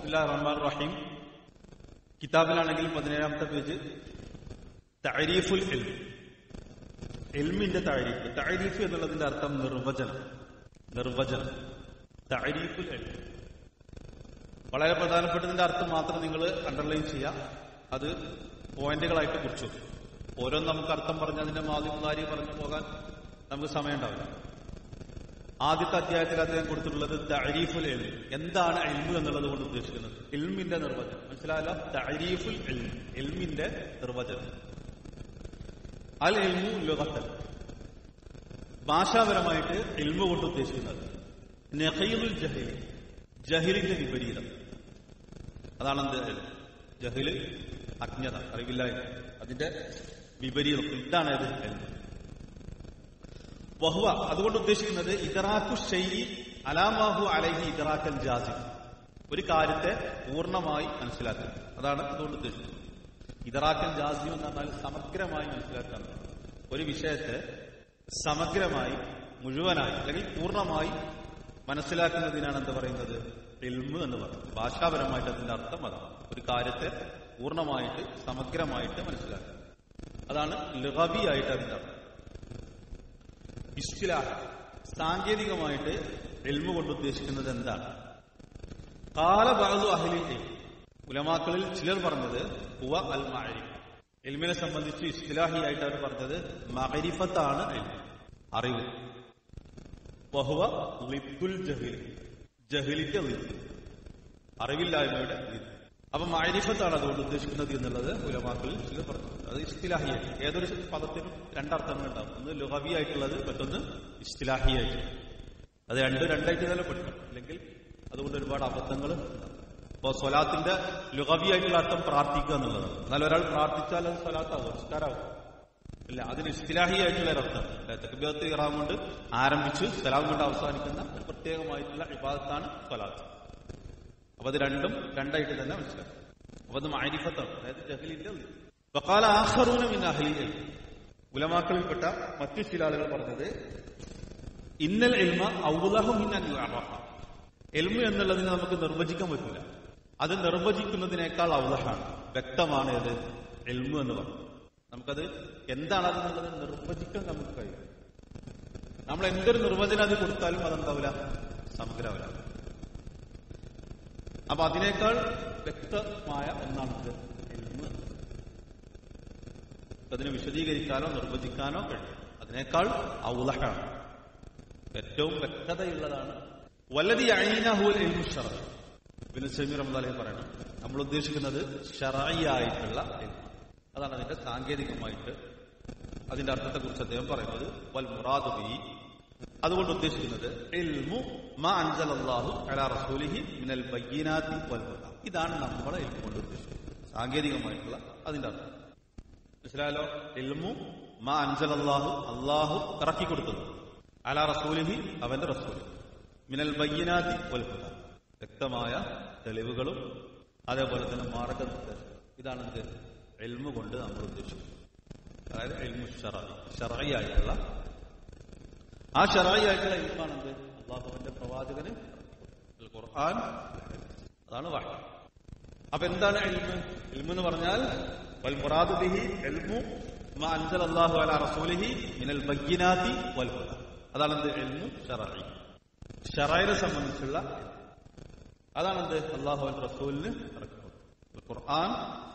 ബിസ്മില്ലാഹിർ റഹ്മാൻ റഹീം കിതാബിലാണെങ്കിൽ പതിനേഴാമത്തെ പേജ് തഅരീഫുൽ ഇൽം ഇൽമിന്റെ താരീഫ് താരീഫ് എന്നുള്ളതിന്റെ അർത്ഥം നിർവചനം നിർവചനം താരീഫുൽ ഇൽം വളരെ പ്രധാനപ്പെട്ടതിന്റെ അർത്ഥം മാത്രം നിങ്ങൾ അണ്ടർലൈൻ ചെയ്യാം അത് പോയിന്റുകളായിട്ട് കുറിച്ചു ഓരോന്നും നമുക്ക് അർത്ഥം പറഞ്ഞ് അതിന്റെ മാതിരി പറഞ്ഞു പോകാൻ നമുക്ക് സമയം ഉണ്ടാവില്ല ആദ്യത്തെ അധ്യായത്തിൽ അദ്ദേഹം കൊടുത്തിട്ടുള്ളത് തഅരീഫുൽ ഇൽം എന്താണ് ഇൽമു എന്നുള്ളത് കൊണ്ട് ഉദ്ദേശിക്കുന്നത് ഇൽമിന്റെ നിർവചനം മനസ്സിലായല്ലോ തഅരീഫുൽ ഇൽം ഇൽമിന്റെ നിർവചനം അൽ ഇൽമു ലുഗത്തൻ ഭാഷാപരമായിട്ട് ഇൽമു കൊണ്ട് ഉദ്ദേശിക്കുന്നത് നഖീലുൽ ജഹീൽ ജഹിലിന്റെ വിപരീതം അതാണ് എന്ത് ജഹില് അജ്ഞത അറിവില്ലായ്മ അതിന്റെ വിപരീതം ഇതാണ് ഇത് ഇൽമു വഹുവ അതുകൊണ്ട് ഉദ്ദേശിക്കുന്നത് ഇതറാഖു ഷെയ്യി അലാമാഹു അലൈഹി ഇതറാക്കൽ ജാസിം ഒരു കാര്യത്തെ പൂർണ്ണമായി മനസ്സിലാക്കുക അതാണ് അതുകൊണ്ട് ഉദ്ദേശിക്കുന്നത് ഇതറാക്കൽ ജാസിം എന്ന് പറഞ്ഞാൽ സമഗ്രമായി മനസ്സിലാക്കാൻ ഒരു വിഷയത്തെ സമഗ്രമായി മുഴുവനായി അല്ലെങ്കിൽ പൂർണ്ണമായി മനസ്സിലാക്കുന്നതിനാണ് എന്ത് പറയുന്നത് എൽമ് എന്ന് പറയുന്നത് ഭാഷാപരമായിട്ട് അതിന്റെ അർത്ഥം അതാണ് ഒരു കാര്യത്തെ പൂർണ്ണമായിട്ട് സമഗ്രമായിട്ട് മനസ്സിലാക്കുക അതാണ് ലഹബിയായിട്ട് അതിന്റെ അർത്ഥം ഇസ്തിലാഹ് സാങ്കേതികമായിട്ട് എൽമ കൊണ്ട് ഉദ്ദേശിക്കുന്നത് എന്താണ് കാലബാദു അഹ്ലി ഉലമാക്കളിൽ ചിലർ പറഞ്ഞത് ഹുവ അൽ മാരിഫ് എൽമിനെ സംബന്ധിച്ച് ഇസ്തിലാഹിയായിട്ട് അവർ പറഞ്ഞത് മകരിഫത്താണ് എൽമ് അറിവ് വഹുവ ലിത്തുൽ ജഹിൽ ജഹിലിന്റെ ലിത്ത് അറിവില്ലായ്മയുടെ ലിത്ത് അപ്പൊ മാരിഫത്താണ് അതുകൊണ്ട് ഉദ്ദേശിക്കുന്നത് എന്നുള്ളത് ഉലമാക്കളിൽ ചിലർ പറഞ്ഞു അത് ഇസ്തിലാഹിയായി ഏതൊരു പദത്തിനും രണ്ടർത്ഥങ്ങൾ ഉണ്ടാവും ഒന്ന് ലുഹവിയായിട്ടുള്ളത് മറ്റൊന്ന് ഇസ്തിലാഹിയായിട്ട് അത് രണ്ടും രണ്ടായിട്ട് തന്നെ പഠിക്കണം അല്ലെങ്കിൽ അതുകൊണ്ട് ഒരുപാട് അബദ്ധങ്ങൾ ഇപ്പൊ സ്വലാത്തിന്റെ ലുഹവിയായിട്ടുള്ള അർത്ഥം പ്രാർത്ഥിക്കുക എന്നുള്ളത് എന്നാൽ ഒരാൾ പ്രാർത്ഥിച്ചാൽ അത് സ്വലാത്താവും നമസ്കാരാവും ഇല്ല അതിന് ഇസ്തിലാഹിയായിട്ടുള്ള ഒരർത്ഥം തെക്കുബത്ത് ഇറാം കൊണ്ട് ആരംഭിച്ച് സലാം കൊണ്ട് അവസാനിക്കുന്ന ഒരു പ്രത്യേകമായിട്ടുള്ള ഇബാദത്താണ് സ്വലാത്ത് അപ്പൊ അത് രണ്ടും രണ്ടായിട്ട് തന്നെ മനസ്സിലാക്കും അപ്പൊ അത് മാരിഫത്താണ് അതായത് ജഹലിന്റെ വക്കാല ആഹറൂന മിൻ അഹ്ലിൽ ഉലമാക്കളിൽപ്പെട്ട മറ്റു ചില ആളുകൾ പറഞ്ഞത് ഇന്നൽ എൽമ ഔലഹു മിൻ എൽമ എന്നുള്ളതിനെ നമുക്ക് നിർവചിക്കാൻ പറ്റില്ല അത് നിർവചിക്കുന്നതിനേക്കാൾ ഔലഹാണ് വ്യക്തമാണ് ഏത് എൽമു എന്ന് പറഞ്ഞു നമുക്കത് എന്താണ് അതെന്നുള്ളത് നിർവചിക്കാൻ നമുക്ക് കഴിയും നമ്മൾ എന്തൊരു നിർവചനം അത് കൊടുത്താലും അതെന്താവില്ല സമഗ്രാവില്ല അപ്പൊ അതിനേക്കാൾ വ്യക്തമായ ഒന്നാണത് എൽമ് അതിനെ വിശദീകരിക്കാനോ നിർവചിക്കാനോ കഴിയും അതിനേക്കാൾ ഔലഹാണ് ഏറ്റവും വ്യക്തതയുള്ളതാണ് വല്ലതി അഴീനഹുൽ എൽമു ഷറ പിന്നെ സെമീർ റഹ്മദാലി പറയണം നമ്മൾ ഉദ്ദേശിക്കുന്നത് ഷറായിയായിട്ടുള്ള എൽമ അതാണ് അതിന്റെ സാങ്കേതികമായിട്ട് അതിന്റെ അർത്ഥത്തെക്കുറിച്ച് അദ്ദേഹം പറയുന്നത് വൽ മുറാദുബി അതുകൊണ്ട് ഉദ്ദേശിക്കുന്നത് ഇൽമു മാ അൻസലല്ലാഹു അലാ റസൂലിഹി മിനൽ ബയ്യിനാത്തി വൽ ഹുദ ഇതാണ് നമ്മളെ ഇൽമു കൊണ്ട് ഉദ്ദേശിക്കുന്നത് സാങ്കേതികമായിട്ടുള്ള അതിന്റെ അർത്ഥം മനസ്സിലായല്ലോ ഇൽമു മാ അൻസലല്ലാഹു അള്ളാഹു ഇറക്കി കൊടുത്തത് അലാ റസൂലിഹി അവന്റെ റസൂൽ മിനൽ ബയ്യിനാത്തി വൽ ഹുദ വ്യക്തമായ തെളിവുകളും അതേപോലെ തന്നെ മാർഗനിർദ്ദേശം ഇതാണ് എന്ത് എൽമു കൊണ്ട് നമ്മൾ ഉദ്ദേശിക്കുന്നത് അതായത് എൽമു ഷറ ഷറായിട്ടുള്ള ആ ഷറായി ആയിട്ടുള്ള ഇൽമാണ് എന്ത് അള്ളാഹുവിന്റെ പ്രവാചകന് ഖുർആൻ അതാണ് വാഹി അപ്പൊ എന്താണ് എൽമ് എൽമു എന്ന് പറഞ്ഞാൽ വൽ മുറാദു ബിഹി എൽമു മാ അൻസൽ അല്ലാഹു അലാ റസൂലിഹി മിനൽ ബയ്യിനാതി വൽ ഹുദ അതാണ് എന്ത് എൽമു ഷറായി ഷറായിനെ സംബന്ധിച്ചുള്ള അതാണ് എന്ത് അള്ളാഹു റസൂലിന് ഇറക്കുന്നത് ഖുർആൻ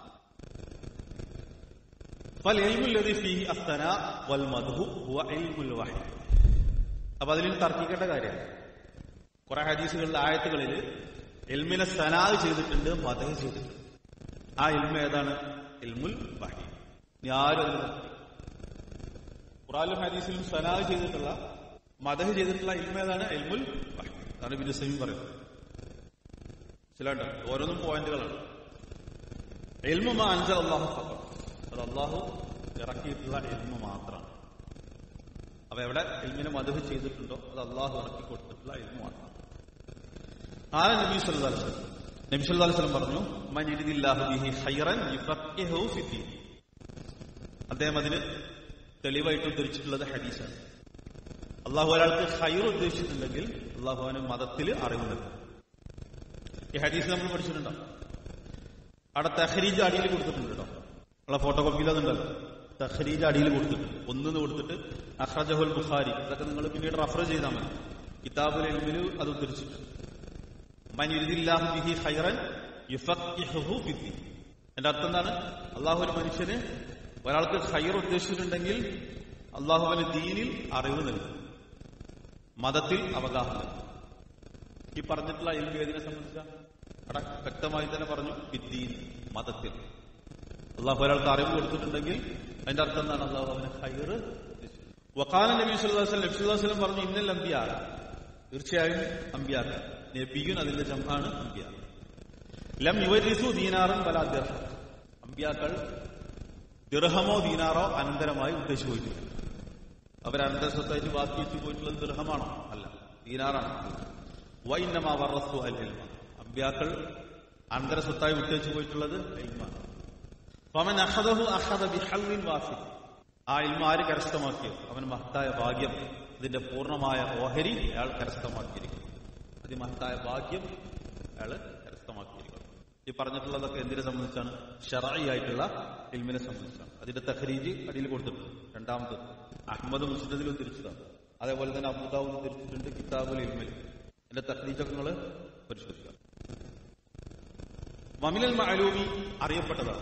فالعلم الذي فيه الثناء والمدح هو علم الوحي അപ്പൊ അതിൽ തർക്കിക്കേണ്ട കാര്യമാണ് കുറെ ഹദീസുകളിലെ ആയത്തുകളിൽ എൽമിനെ സനാദ് ചെയ്തിട്ടുണ്ട് മദഹ് ചെയ്തിട്ടുണ്ട് ആ ഇൽമ ഏതാണ് ഇൽമുൽ വഹി ഇനി ആരും അതിൽ ഖുറാലും ഹദീസിലും സനാദ് ചെയ്തിട്ടുള്ള മദഹ് ചെയ്തിട്ടുള്ള ഇൽമ ഏതാണ് ഇൽമുൽ വഹി അതാണ് ബിൻ സമീം പറയുന്നത് മനസ്സിലാണ്ടോ ഓരോന്നും പോയിന്റുകളാണ് എൽമുമ അഞ്ചൽ അള്ളാഹു അത് അള്ളാഹു ഇറക്കിയിട്ടുള്ള എൽമ മാത്രമാണ് അപ്പൊ എവിടെ എൽമിനെ മധുഹ് ചെയ്തിട്ടുണ്ടോ അത് അള്ളാഹു ഇറക്കി കൊടുത്തിട്ടുള്ള എൽമ മാത്രമാണ് ആ നബി സല്ലല്ലാഹു അലൈഹി വസല്ലം നബി സല്ലല്ലാഹു അലൈഹി വസല്ലം പറഞ്ഞു മൻ യരിദില്ലാഹു ബിഹി ഖൈറൻ യുഫഖിഹു ഫിദ്ദീൻ അദ്ദേഹം അതിന് തെളിവായിട്ട് ഉദ്ധരിച്ചിട്ടുള്ളത് ഹദീസാണ് അള്ളാഹു ഒരാൾക്ക് ഹൈർ ഉദ്ദേശിച്ചിട്ടുണ്ടെങ്കിൽ അള്ളാഹു അവന് മതത്തിൽ അറിവ് നൽകും ഈ ഹദീസ് നമ്മൾ പഠിച്ചിട്ടുണ്ടോ അവിടെ തഹ്രീജ് അടിയിൽ കൊടുത്തിട്ടുണ്ട് കേട്ടോ നമ്മളെ ഫോട്ടോ കോപ്പിയിൽ അതുണ്ടല്ലോ തഹ്രീജ് അടിയിൽ കൊടുത്തിട്ടുണ്ട് ഒന്നെന്ന് കൊടുത്തിട്ട് അഹ്റജഹുൽ ബുഖാരി അതൊക്കെ നിങ്ങൾ പിന്നീട് റഫർ ചെയ്താൽ മതി കിതാബുൽ എൽമിൽ അത് ഉദ്ധരിച്ചിട്ടുണ്ട് മൻ യുരിദില്ലാഹു ബിഹി ഖൈറൻ യുഫഖിഹുഹു ഫിദ്ദീൻ എന്റെ അർത്ഥം എന്താണ് അള്ളാഹു ഒരു മനുഷ്യന് ഒരാൾക്ക് ഖൈർ ഉദ്ദേശിച്ചിട്ടുണ്ടെങ്കിൽ അള്ളാഹു അവന് ദീനിൽ അറിവ് നൽകും മതത്തിൽ അവഗാഹം നൽകും ഈ പറഞ്ഞിട്ടുള്ള എൽമി ഏതിനെ സംബന്ധിച്ച അവിടെ വ്യക്തമായി തന്നെ പറഞ്ഞു വിദ്യീൻ മതത്തിൽ അള്ളാഹു ഒരാൾക്ക് അറിവ് കൊടുത്തിട്ടുണ്ടെങ്കിൽ അതിന്റെ അർത്ഥം എന്താണ് അള്ളാഹു അവന് ഹൈറ് വക്കാല നബി സുല്ലാസ്ലം നബി സുല്ലാസ്ലം പറഞ്ഞു ഇന്നൽ അമ്പിയാർ തീർച്ചയായും അമ്പിയാർ നബിയുൻ അതിന്റെ ജമ്മാണ് അമ്പിയാർ ലം യുവരിസു ദീനാറും പല ദിർഹം അമ്പിയാക്കൾ ദിർഹമോ ദീനാറോ അനന്തരമായി ഉദ്ദേശിച്ചു പോയിട്ടില്ല അവർ അനന്തര സ്വത്തായിട്ട് ബാക്കി വെച്ച് പോയിട്ടുള്ളത് ദിർഹമാണോ അല്ല ദീനാറാണ് വൈന്നമാ വർറസ്തു അൽ ഇൽമ അമ്പിയാക്കൾ അനന്തര സ്വത്തായി വിട്ടേച്ചു പോയിട്ടുള്ളത് ഇൽമാണ് ഫമൻ അഹദഹു അഹദ ബിഹല്ലിൻ വാഫിദ് ആ ഇൽമ ആര് കരസ്ഥമാക്കിയത് അവൻ മഹത്തായ ഭാഗ്യം ഇതിന്റെ പൂർണ്ണമായ ഓഹരി അയാൾ കരസ്ഥമാക്കിയിരിക്കുന്നു അതിമഹത്തായ ഭാഗ്യം അയാൾ കരസ്ഥമാക്കിയിരിക്കുന്നു ഈ പറഞ്ഞിട്ടുള്ളതൊക്കെ എന്തിനെ സംബന്ധിച്ചാണ് ഷറായി ആയിട്ടുള്ള ഇൽമിനെ സംബന്ധിച്ചാണ് അതിന്റെ തഹരീജ് അടിയിൽ കൊടുത്തിട്ടുണ്ട് രണ്ടാമത് അഹമ്മദ് മുസ്ലിദിൽ ഉദ്ധരിച്ചതാണ് അതേപോലെ തന്നെ അബുദാബ് ഉദ്ധരിച്ചിട്ടുണ്ട് കിതാബുൽ ഇൽമിൽ എന്റെ തഹരീജൊക്കെ നിങ്ങൾ പരിശോധിക്കുക മമിലൽ മഅലൂമി അറിയപ്പെട്ടതാണ്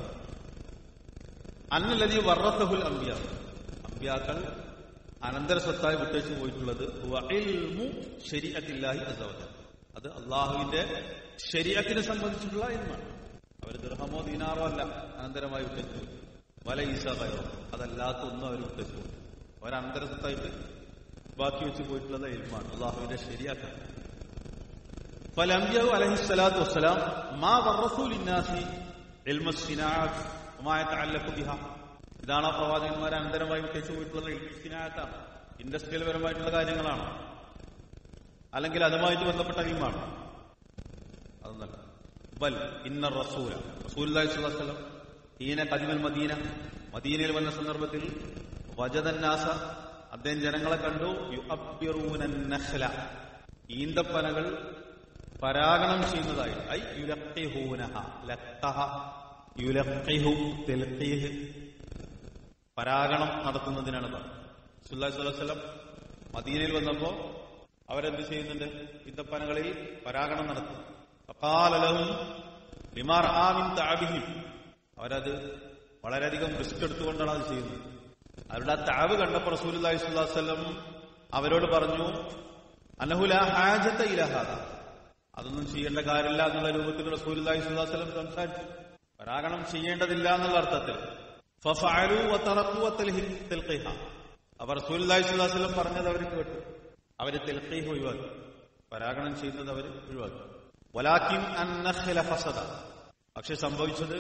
അന്നലതി വർറസഹുൽ അംബിയ അംബിയാക്കൾ അനന്തര സ്വത്തായി വിട്ടേച്ചു പോയിട്ടുള്ളത് വഇൽമു ശരീഅത്തില്ലാഹി അസവജ അത് അള്ളാഹുവിന്റെ ശരീഅത്തിനെ സംബന്ധിച്ചിട്ടുള്ള ഇൽമാണ് അവർ ദൃഹമോ ദീനാറോ അല്ല അനന്തരമായി വിട്ടേച്ചു വല ഈസ കയറോ അതല്ലാത്ത ഒന്നും അവർ വിട്ടേച്ചു അവർ അനന്തര സ്വത്തായിട്ട് ബാക്കി വെച്ച് പോയിട്ടുള്ളത് ഇൽമാണ് അള്ളാഹുവിന്റെ ശരിയാക്കാണ് فالأنبياء عليه الصلاة والسلام ما ورثوا للناس علم الصناعات وما يتعلق بها ഇതാണ് ആ പ്രവാചകന്മാർ അനന്തരമായി വിട്ടേച്ചു പോയിട്ടുള്ളത് ഇൽമിസിനായത്താണ് ഇൻഡസ്ട്രിയൽ പരമായിട്ടുള്ള കാര്യങ്ങളാണ് അല്ലെങ്കിൽ അതുമായിട്ട് ബന്ധപ്പെട്ട ഇൽമാണ് അതൊന്നല്ല ബൽ ഇന്ന റസൂല റസൂൽ വസ്ലം ഈന കദിമൽ മദീന മദീനയിൽ വന്ന സന്ദർഭത്തിൽ വജതന്നാസ അദ്ദേഹം ജനങ്ങളെ കണ്ടു യു നഖ്ല ഈന്തപ്പനകൾ പരാഗണം ചെയ്യുന്നതായി ഐ യുലഖിഹൂനഹ ലഖഹ യുലഖിഹു തിൽഖീഹ് പരാഗണം നടത്തുന്നതിനാണ് സുല്ലാഹി സ്വലം മദീനയിൽ വന്നപ്പോ അവരെന്ത് ചെയ്യുന്നുണ്ട് ഈന്തപ്പനകളിൽ പരാഗണം നടത്തും അക്കാലലവും ലിമാർ ആമിൻ താബിഹിം അവരത് വളരെയധികം റിസ്ക് എടുത്തുകൊണ്ടാണ് അത് ചെയ്യുന്നത് അവരുടെ ആ താവ് കണ്ടപ്പോൾ റസൂലി സ്വല്ലാസ്ലം അവരോട് പറഞ്ഞു അനഹുല ഹാജത്ത ഇലഹാദ അതൊന്നും ചെയ്യേണ്ട കാര്യമില്ല എന്നുള്ള രൂപത്തിൽ റസൂലി സ്വല്ലാസ്ലം സംസാരിച്ചു പരാഗണം ചെയ്യേണ്ടതില്ല എന്നുള്ള അർത്ഥത്തിൽ ഫഫഅലു വതറഖു വതൽഹിൽ തിൽഖീഹ അവർ റസൂലുള്ളാഹി സ്വല്ലല്ലാഹു അലൈഹി വസല്ലം പറഞ്ഞത് അവർ കേട്ടു അവര് തിൽഖീഹ് ഒഴിവാക്കി പരാഗണം ചെയ്യുന്നത് അവർ ഒഴിവാക്കി വലാക്കിൻ അന്നഖല ഫസദ പക്ഷെ സംഭവിച്ചത്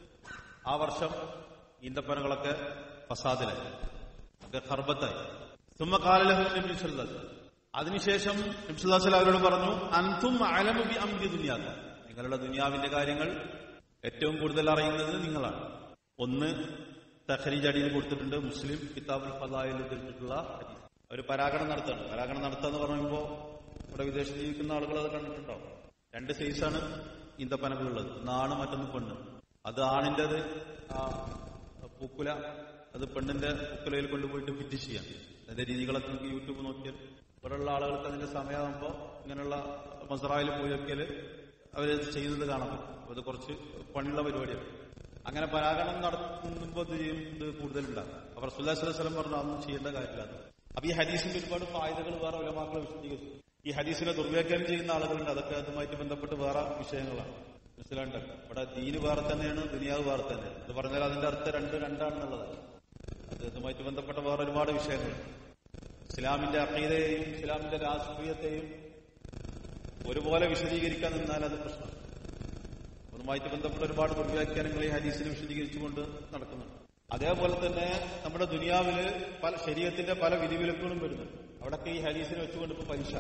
ആ വർഷം ഈന്തപ്പനകളൊക്കെ ഫസാദിലായി ഒക്കെ ഹർബത്തായി സുമ്മ കാലലഹു നബി സല്ലല്ലാഹു അതിനുശേഷം നബി സല്ലല്ലാഹു അലൈഹി അവരോട് പറഞ്ഞു അൻതും അലമു ബി അംരി ദുനിയാക നിങ്ങളുടെ ദുനിയാവിന്റെ കാര്യങ്ങൾ ഏറ്റവും കൂടുതൽ അറിയുന്നത് നിങ്ങളാണ് ഒന്ന് തഖരീജ് അടിയിൽ കൊടുത്തിട്ടുണ്ട് മുസ്ലിം കിതാബുൽ ഫലായിൽ ഉദ്ധരിച്ചിട്ടുള്ള ഹദീസ് അവർ പരാഗണം നടത്തുകയാണ് പരാഗണം നടത്തുക എന്ന് പറയുമ്പോൾ ഇവിടെ വിദേശത്ത് ജീവിക്കുന്ന ആളുകൾ അത് കണ്ടിട്ടുണ്ടോ രണ്ട് സൈസാണ് ഈന്തപ്പനകളുള്ളത് നാണ് മറ്റൊന്ന് പെണ്ണ് അത് ആണിൻ്റെത് ആ പൂക്കുല അത് പെണ്ണിന്റെ പൂക്കുലയിൽ കൊണ്ടുപോയിട്ട് ഫിറ്റ് ചെയ്യാം അതിന്റെ രീതികളൊക്കെ നമുക്ക് യൂട്യൂബ് നോക്കിയാൽ ഇവിടെയുള്ള ആളുകൾക്ക് അതിന്റെ സമയമാകുമ്പോൾ ഇങ്ങനെയുള്ള മസറായിൽ പോയി നോക്കിയാൽ അവര് ചെയ്യുന്നത് കാണാൻ പറ്റും അപ്പൊ അത് കുറച്ച് പണിയുള്ള പരിപാടിയാണ് അങ്ങനെ പരാഗണം നടത്തുമ്പോൾ ഇത് ചെയ്യുന്നത് കൂടുതലുണ്ടാകും അവർ സുല്ലാസ്ലം പറഞ്ഞു അതൊന്നും ചെയ്യേണ്ട കാര്യമില്ല അപ്പൊ ഈ ഹദീസിന്റെ ഒരുപാട് ഫായതകൾ വേറെ ഉലമാക്കളെ വിശദീകരിച്ചു ഈ ഹദീസിനെ ദുർവ്യാഖ്യാനം ചെയ്യുന്ന ആളുകളുണ്ട് അതൊക്കെ അതുമായിട്ട് ബന്ധപ്പെട്ട് വേറെ വിഷയങ്ങളാണ് മനസ്സിലാണ്ടല്ലോ ഇവിടെ ദീന് വേറെ തന്നെയാണ് ദുനിയാവ് വേറെ തന്നെയാണ് ഇത് പറഞ്ഞാൽ അതിന്റെ അർത്ഥം രണ്ട് രണ്ടാണെന്നുള്ളതാണ് അത് ഇതുമായിട്ട് ബന്ധപ്പെട്ട വേറെ ഒരുപാട് വിഷയങ്ങൾ ഇസ്ലാമിന്റെ അഖീദയെയും ഇസ്ലാമിന്റെ രാഷ്ട്രീയത്തെയും ഒരുപോലെ വിശദീകരിക്കാൻ നിന്നാൽ അത് പ്രശ്നം അതുമായിട്ട് ബന്ധപ്പെട്ട ഒരുപാട് ദുർവ്യാഖ്യാനങ്ങൾ ഈ ഹദീസിനെ വിശദീകരിച്ചുകൊണ്ട് നടക്കുന്നുണ്ട് അതേപോലെ തന്നെ നമ്മുടെ ദുനിയാവില് പല ശരീരത്തിന്റെ പല വിധിവിലക്കുകളും വരുന്നുണ്ട് അവിടൊക്കെ ഈ ഹദീസിനെ വെച്ചുകൊണ്ട് ഇപ്പൊ പലിശ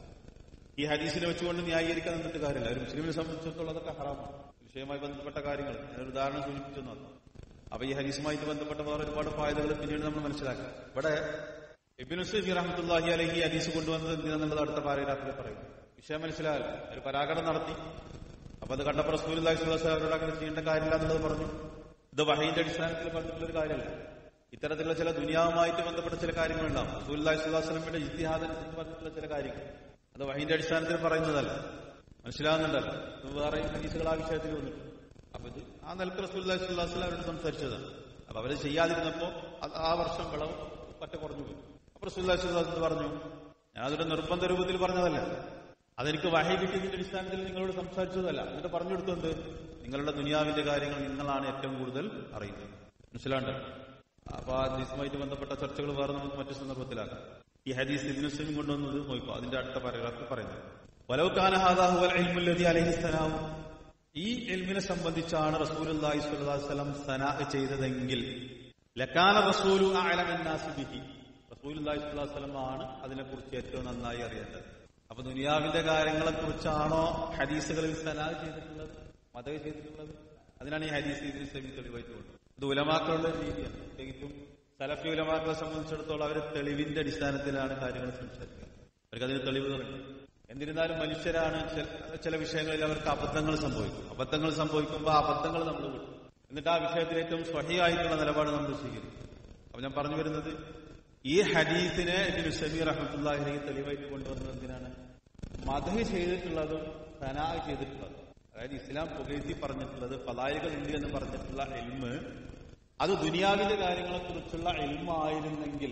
ഈ ഹദീസിനെ വെച്ചുകൊണ്ട് ന്യായീകരിക്കാൻ നിന്നിട്ട് കാര്യമില്ല ഒരു മുസ്ലിമിനെ സംബന്ധിച്ചിടത്തോളം അതൊക്കെ ഹറാമാണ് വിഷയവുമായി ബന്ധപ്പെട്ട കാര്യങ്ങൾ ഞാനൊരു ഉദാഹരണം സൂചിപ്പിച്ചു തന്നു അപ്പൊ ഈ ഹദീസുമായിട്ട് ബന്ധപ്പെട്ട വേറെ ഒരുപാട് ഫായതകൾ പിന്നീട് നമ്മൾ മനസ്സിലാക്കാം ഇവിടെ ഇബിൻ ഉസൈബി റഹ്മത്തുല്ലാഹി അലഹി ഹദീസ് കൊണ്ടുവന്നത് എന്തിനാന്നുള്ളത് അടുത്ത പാരഗ്രാഫിൽ പറയും വിഷയം മനസ്സിലായാലും ഒരു പരാഗണം നടത്തി അപ്പൊ അത് കണ്ടപ്പോൾ റസൂൽ അവരോട് അങ്ങനെ ചെയ്യേണ്ട കാര്യമില്ല എന്നുള്ളത് പറഞ്ഞു ഇത് വഹീന്റെ അടിസ്ഥാനത്തിൽ പറഞ്ഞിട്ടുള്ള ഒരു കാര്യമല്ല ഇത്തരത്തിലുള്ള ചില ദുനിയാവുമായിട്ട് ബന്ധപ്പെട്ട ചില കാര്യങ്ങളുണ്ടാവും റസൂൽ സുല്ലാസ്ലമിന്റെ ഇത്തിഹാദൻ എന്ന് പറഞ്ഞിട്ടുള്ള ചില കാര്യങ്ങൾ അത് വഹീന്റെ അടിസ്ഥാനത്തിൽ പറയുന്നതല്ല മനസ്സിലാകുന്നുണ്ടല്ലോ ഇത് വേറെ ഹദീസുകൾ ആ വിഷയത്തിൽ വന്നിട്ടുണ്ട് അപ്പൊ ഇത് ആ നിലക്ക് റസൂൽ സുല്ലാസ്ലം അവരോട് സംസാരിച്ചതാണ് അപ്പൊ അവര് ചെയ്യാതിരുന്നപ്പോ അത് ആ വർഷം വിളവ് പറ്റ കുറഞ്ഞു പോയി അപ്പൊ റസൂൽ സുല്ലാസ് പറഞ്ഞു ഞാൻ അതൊരു നിർബന്ധ രൂപത്തിൽ പറഞ്ഞതല്ല അതെനിക്ക് വഹി കിട്ടിയതിന്റെ അടിസ്ഥാനത്തിൽ നിങ്ങളോട് സംസാരിച്ചതല്ല എന്നിട്ട് പറഞ്ഞു കൊടുത്തത് നിങ്ങളുടെ ദുനിയാവിന്റെ കാര്യങ്ങൾ നിങ്ങളാണ് ഏറ്റവും കൂടുതൽ അറിയുന്നത് മനസ്സിലാണ്ട് അപ്പൊ ആ ഹദീസുമായിട്ട് ബന്ധപ്പെട്ട ചർച്ചകൾ വേറെ നമുക്ക് മറ്റു സന്ദർഭത്തിലാക്കാം ഈ ഹദീസ് ഇബ്നു സലീം കൊണ്ടുവന്നത് നോക്കോ അതിന്റെ അടുത്ത പാരഗ്രാഫിൽ പറയുന്നത് വലൗക്കാന ഹാദാ ഹുവൽ ഇൽമുൽ ലദി അലൈഹിസ്സലാം ഈ എൽമിനെ സംബന്ധിച്ചാണ് റസൂൽ അള്ളാഹി സ്വലം സനാ ചെയ്തതെങ്കിൽ ലക്കാന റസൂലു ബിഹി റസൂൽ അള്ളാഹി സ്വലം ആണ് അതിനെക്കുറിച്ച് ഏറ്റവും നന്നായി അറിയേണ്ടത് അപ്പൊ ദുനിയാവിന്റെ കാര്യങ്ങളെ കുറിച്ചാണോ ഹദീസുകളിൽ സനാ ചെയ്തിട്ടുള്ളത് മത ചെയ്തിട്ടുള്ളത് അതിനാണ് ഈ ഹദീസ് ഇതിന് സെമി തെളിവായിട്ടുള്ളത് ഇത് ഉലമാക്കളുടെ ഒരു രീതിയാണ് പ്രത്യേകിച്ചും സലഫി ഉലമാക്കളെ സംബന്ധിച്ചിടത്തോളം അവർ തെളിവിന്റെ അടിസ്ഥാനത്തിലാണ് കാര്യങ്ങൾ സംസാരിക്കുക അവർക്ക് അതിന് തെളിവുകളുണ്ട് എന്നിരുന്നാലും മനുഷ്യരാണ് ചില- ചില വിഷയങ്ങളിൽ അവർക്ക് അബദ്ധങ്ങൾ സംഭവിക്കും അബദ്ധങ്ങൾ സംഭവിക്കുമ്പോൾ ആ അബദ്ധങ്ങൾ നമ്മൾ വിടും എന്നിട്ട് ആ വിഷയത്തിൽ ഏറ്റവും സ്വഹിയായിട്ടുള്ള നിലപാട് നമ്മൾ സ്വീകരിക്കും അപ്പൊ ഞാൻ പറഞ്ഞു വരുന്നത് ഈ ഹദീസിനെ ഇതിന് ഷമീർ അഹമ്മദുല്ലാഹിനെ തെളിവായിട്ട് കൊണ്ടുവന്നത് എന്തിനാണ് മദഹ് ചെയ്തിട്ടുള്ളതും സനാ ചെയ്തിട്ടുള്ളതും അതായത് ഇസ്ലാം പുകഴ്ത്തി പറഞ്ഞിട്ടുള്ളത് ഫലായികൾ ഉണ്ട് എന്ന് പറഞ്ഞിട്ടുള്ള എൽമ് അത് ദുനിയാവിന്റെ കാര്യങ്ങളെ കുറിച്ചുള്ള എൽമായിരുന്നെങ്കിൽ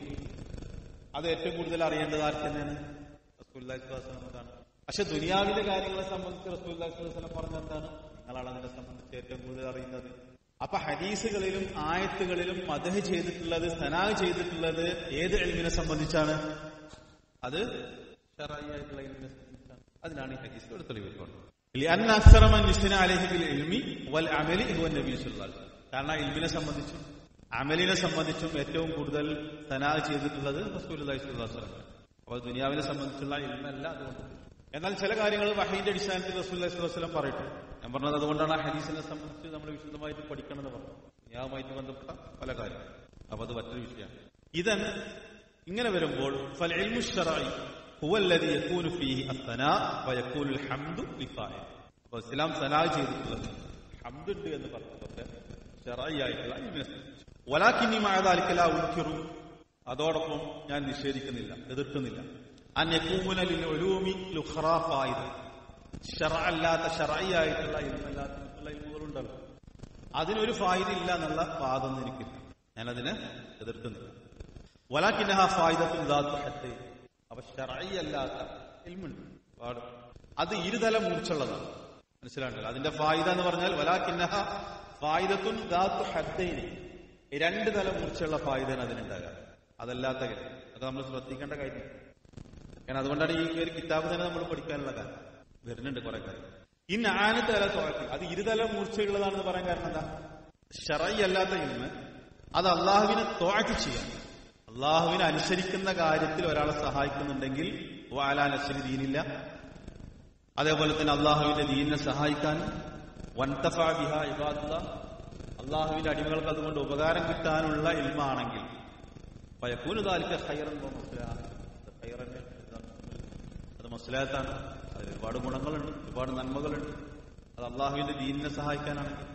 അത് ഏറ്റവും കൂടുതൽ അറിയേണ്ടത് ആർക്ക് തന്നെയാണ് റസൂല്ലാസ്ലാമാണ് പക്ഷെ ദുനിയാവിന്റെ കാര്യങ്ങളെ സംബന്ധിച്ച് റസൂല്ലാസ്ലം പറഞ്ഞ എന്താണ് നിങ്ങളാണ് അതിനെ സംബന്ധിച്ച് ഏറ്റവും കൂടുതൽ അറിയുന്നത് അപ്പൊ ഹദീസുകളിലും ആയത്തുകളിലും മദഹ് ചെയ്തിട്ടുള്ളത് സനാ ചെയ്തിട്ടുള്ളത് ഏത് എൽമിനെ സംബന്ധിച്ചാണ് അത് ഷറായി ആയിട്ടുള്ള എൽമിനെ സംബന്ധിച്ചാണ് അതിനാണ് ഈ ഹദീസിലൂടെ തെളിവിട്ടുള്ളത് لأن أكثر من يثنى عليه بالعلم والعمل هو النبي صلى الله عليه وسلم കാരണം ഇൽമിനെ സംബന്ധിച്ചും അമലിനെ സംബന്ധിച്ചും ഏറ്റവും കൂടുതൽ സനാ ചെയ്തിട്ടുള്ളത് റസൂൽ അലൈഹി സ്വലാസ്ലം അപ്പോൾ ദുനിയാവിനെ സംബന്ധിച്ചുള്ള ഇൽമല്ല അതുകൊണ്ട് എന്നാൽ ചില കാര്യങ്ങൾ വഹീന്റെ അടിസ്ഥാനത്തിൽ റസൂൽ അലൈഹി സ്വലം പറയട്ടെ ഞാൻ പറഞ്ഞത് അതുകൊണ്ടാണ് ആ ഹദീസിനെ സംബന്ധിച്ച് നമ്മൾ വിശദമായിട്ട് പഠിക്കണമെന്ന് പറഞ്ഞു ദുനിയാവുമായിട്ട് ബന്ധപ്പെട്ട പല കാര്യങ്ങൾ അപ്പൊ അത് മറ്റൊരു വിഷയമാണ് ഇതൻ ഇങ്ങനെ വരുമ്പോൾ ഫൽ ഇൽമു ശറഈ هو الذي يكون فيه الثناء ويكون الحمد لفاعل അപ്പോൾ ഇസ്ലാം സനാ ചെയ്തിട്ടുള്ളത് ഹംദ് ഉണ്ട് എന്ന് പറഞ്ഞതൊക്കെ ഷറഈ ആയിട്ടുള്ള ഇൽമിനെ സംബന്ധിച്ച് വലാക്കിന്നി മഴതാലിക്കല ഉൽക്കിറു അതോടൊപ്പം ഞാൻ നിഷേധിക്കുന്നില്ല എതിർക്കുന്നില്ല അന്യക്കൂമുനലിൽ ഒലൂമി ലുഖറാഫായത് ഷറ അല്ലാത്ത ഷറഈ ആയിട്ടുള്ള ഇൽമല്ലാത്ത ഇൽമുകളുണ്ടല്ലോ അതിനൊരു ഫായിദ ഇല്ല എന്നുള്ള വാദം എനിക്കില്ല ഞാനതിനെ എതിർക്കുന്നില്ല വലാക്കിന്നഹ ഫായിദത്തുൽ ദാത്തു ഹത്തൈ അപ്പൊ ഷറഈ അല്ലാത്ത ഇൽമുണ്ട് പാട് അത് ഇരുതല മൂർച്ചുള്ളതാണ് മനസ്സിലാണ്ടല്ലോ അതിന്റെ ഫായിദ എന്ന് പറഞ്ഞാൽ വലാക്കിന്നഹ ഫായിദത്തുൻ ദാത്തു ഹദ്ദൈനി രണ്ട് തല മൂർച്ചയുള്ള ഫായിദാണ് അതിനുണ്ടാകുക അതല്ലാത്ത കാര്യം അത് നമ്മൾ ശ്രദ്ധിക്കേണ്ട കാര്യം കാരണം അതുകൊണ്ടാണ് ഈ ഒരു കിതാബ് തന്നെ നമ്മൾ പഠിക്കാനുള്ള കാര്യം വരുന്നുണ്ട് കുറെ കാര്യം ഈ നാനത്തല തോഴത്തിൽ അത് ഇരുതല മൂർച്ചയുള്ളതാണെന്ന് പറയാൻ കാരണം എന്താ ഷറൈ അല്ലാത്ത ഇൽമ് അത് അള്ളാഹുവിനെ തോഴത്ത് ചെയ്യാൻ അള്ളാഹുവിനെ അനുസരിക്കുന്ന കാര്യത്തിൽ ഒരാളെ സഹായിക്കുന്നുണ്ടെങ്കിൽ വാലാ നസ്രി ദീനില്ല അതേപോലെ തന്നെ അള്ളാഹുവിന്റെ ദീനിനെ സഹായിക്കാൻ വൻതഫ ബിഹ ഇബാദുള്ള അള്ളാഹുവിന്റെ അടിമകൾക്ക് അതുകൊണ്ട് ഉപകാരം കിട്ടാനുള്ള ഇൽമാണെങ്കിൽ പയക്കൂന് താലിക്ക ഹൈറൻ ഹൈറന്റെ അത് മസ്ലാത്താണ് അതിൽ ഒരുപാട് ഗുണങ്ങളുണ്ട് ഒരുപാട് നന്മകളുണ്ട് അത് അള്ളാഹുവിന്റെ ദീനിനെ സഹായിക്കാനാണെങ്കിൽ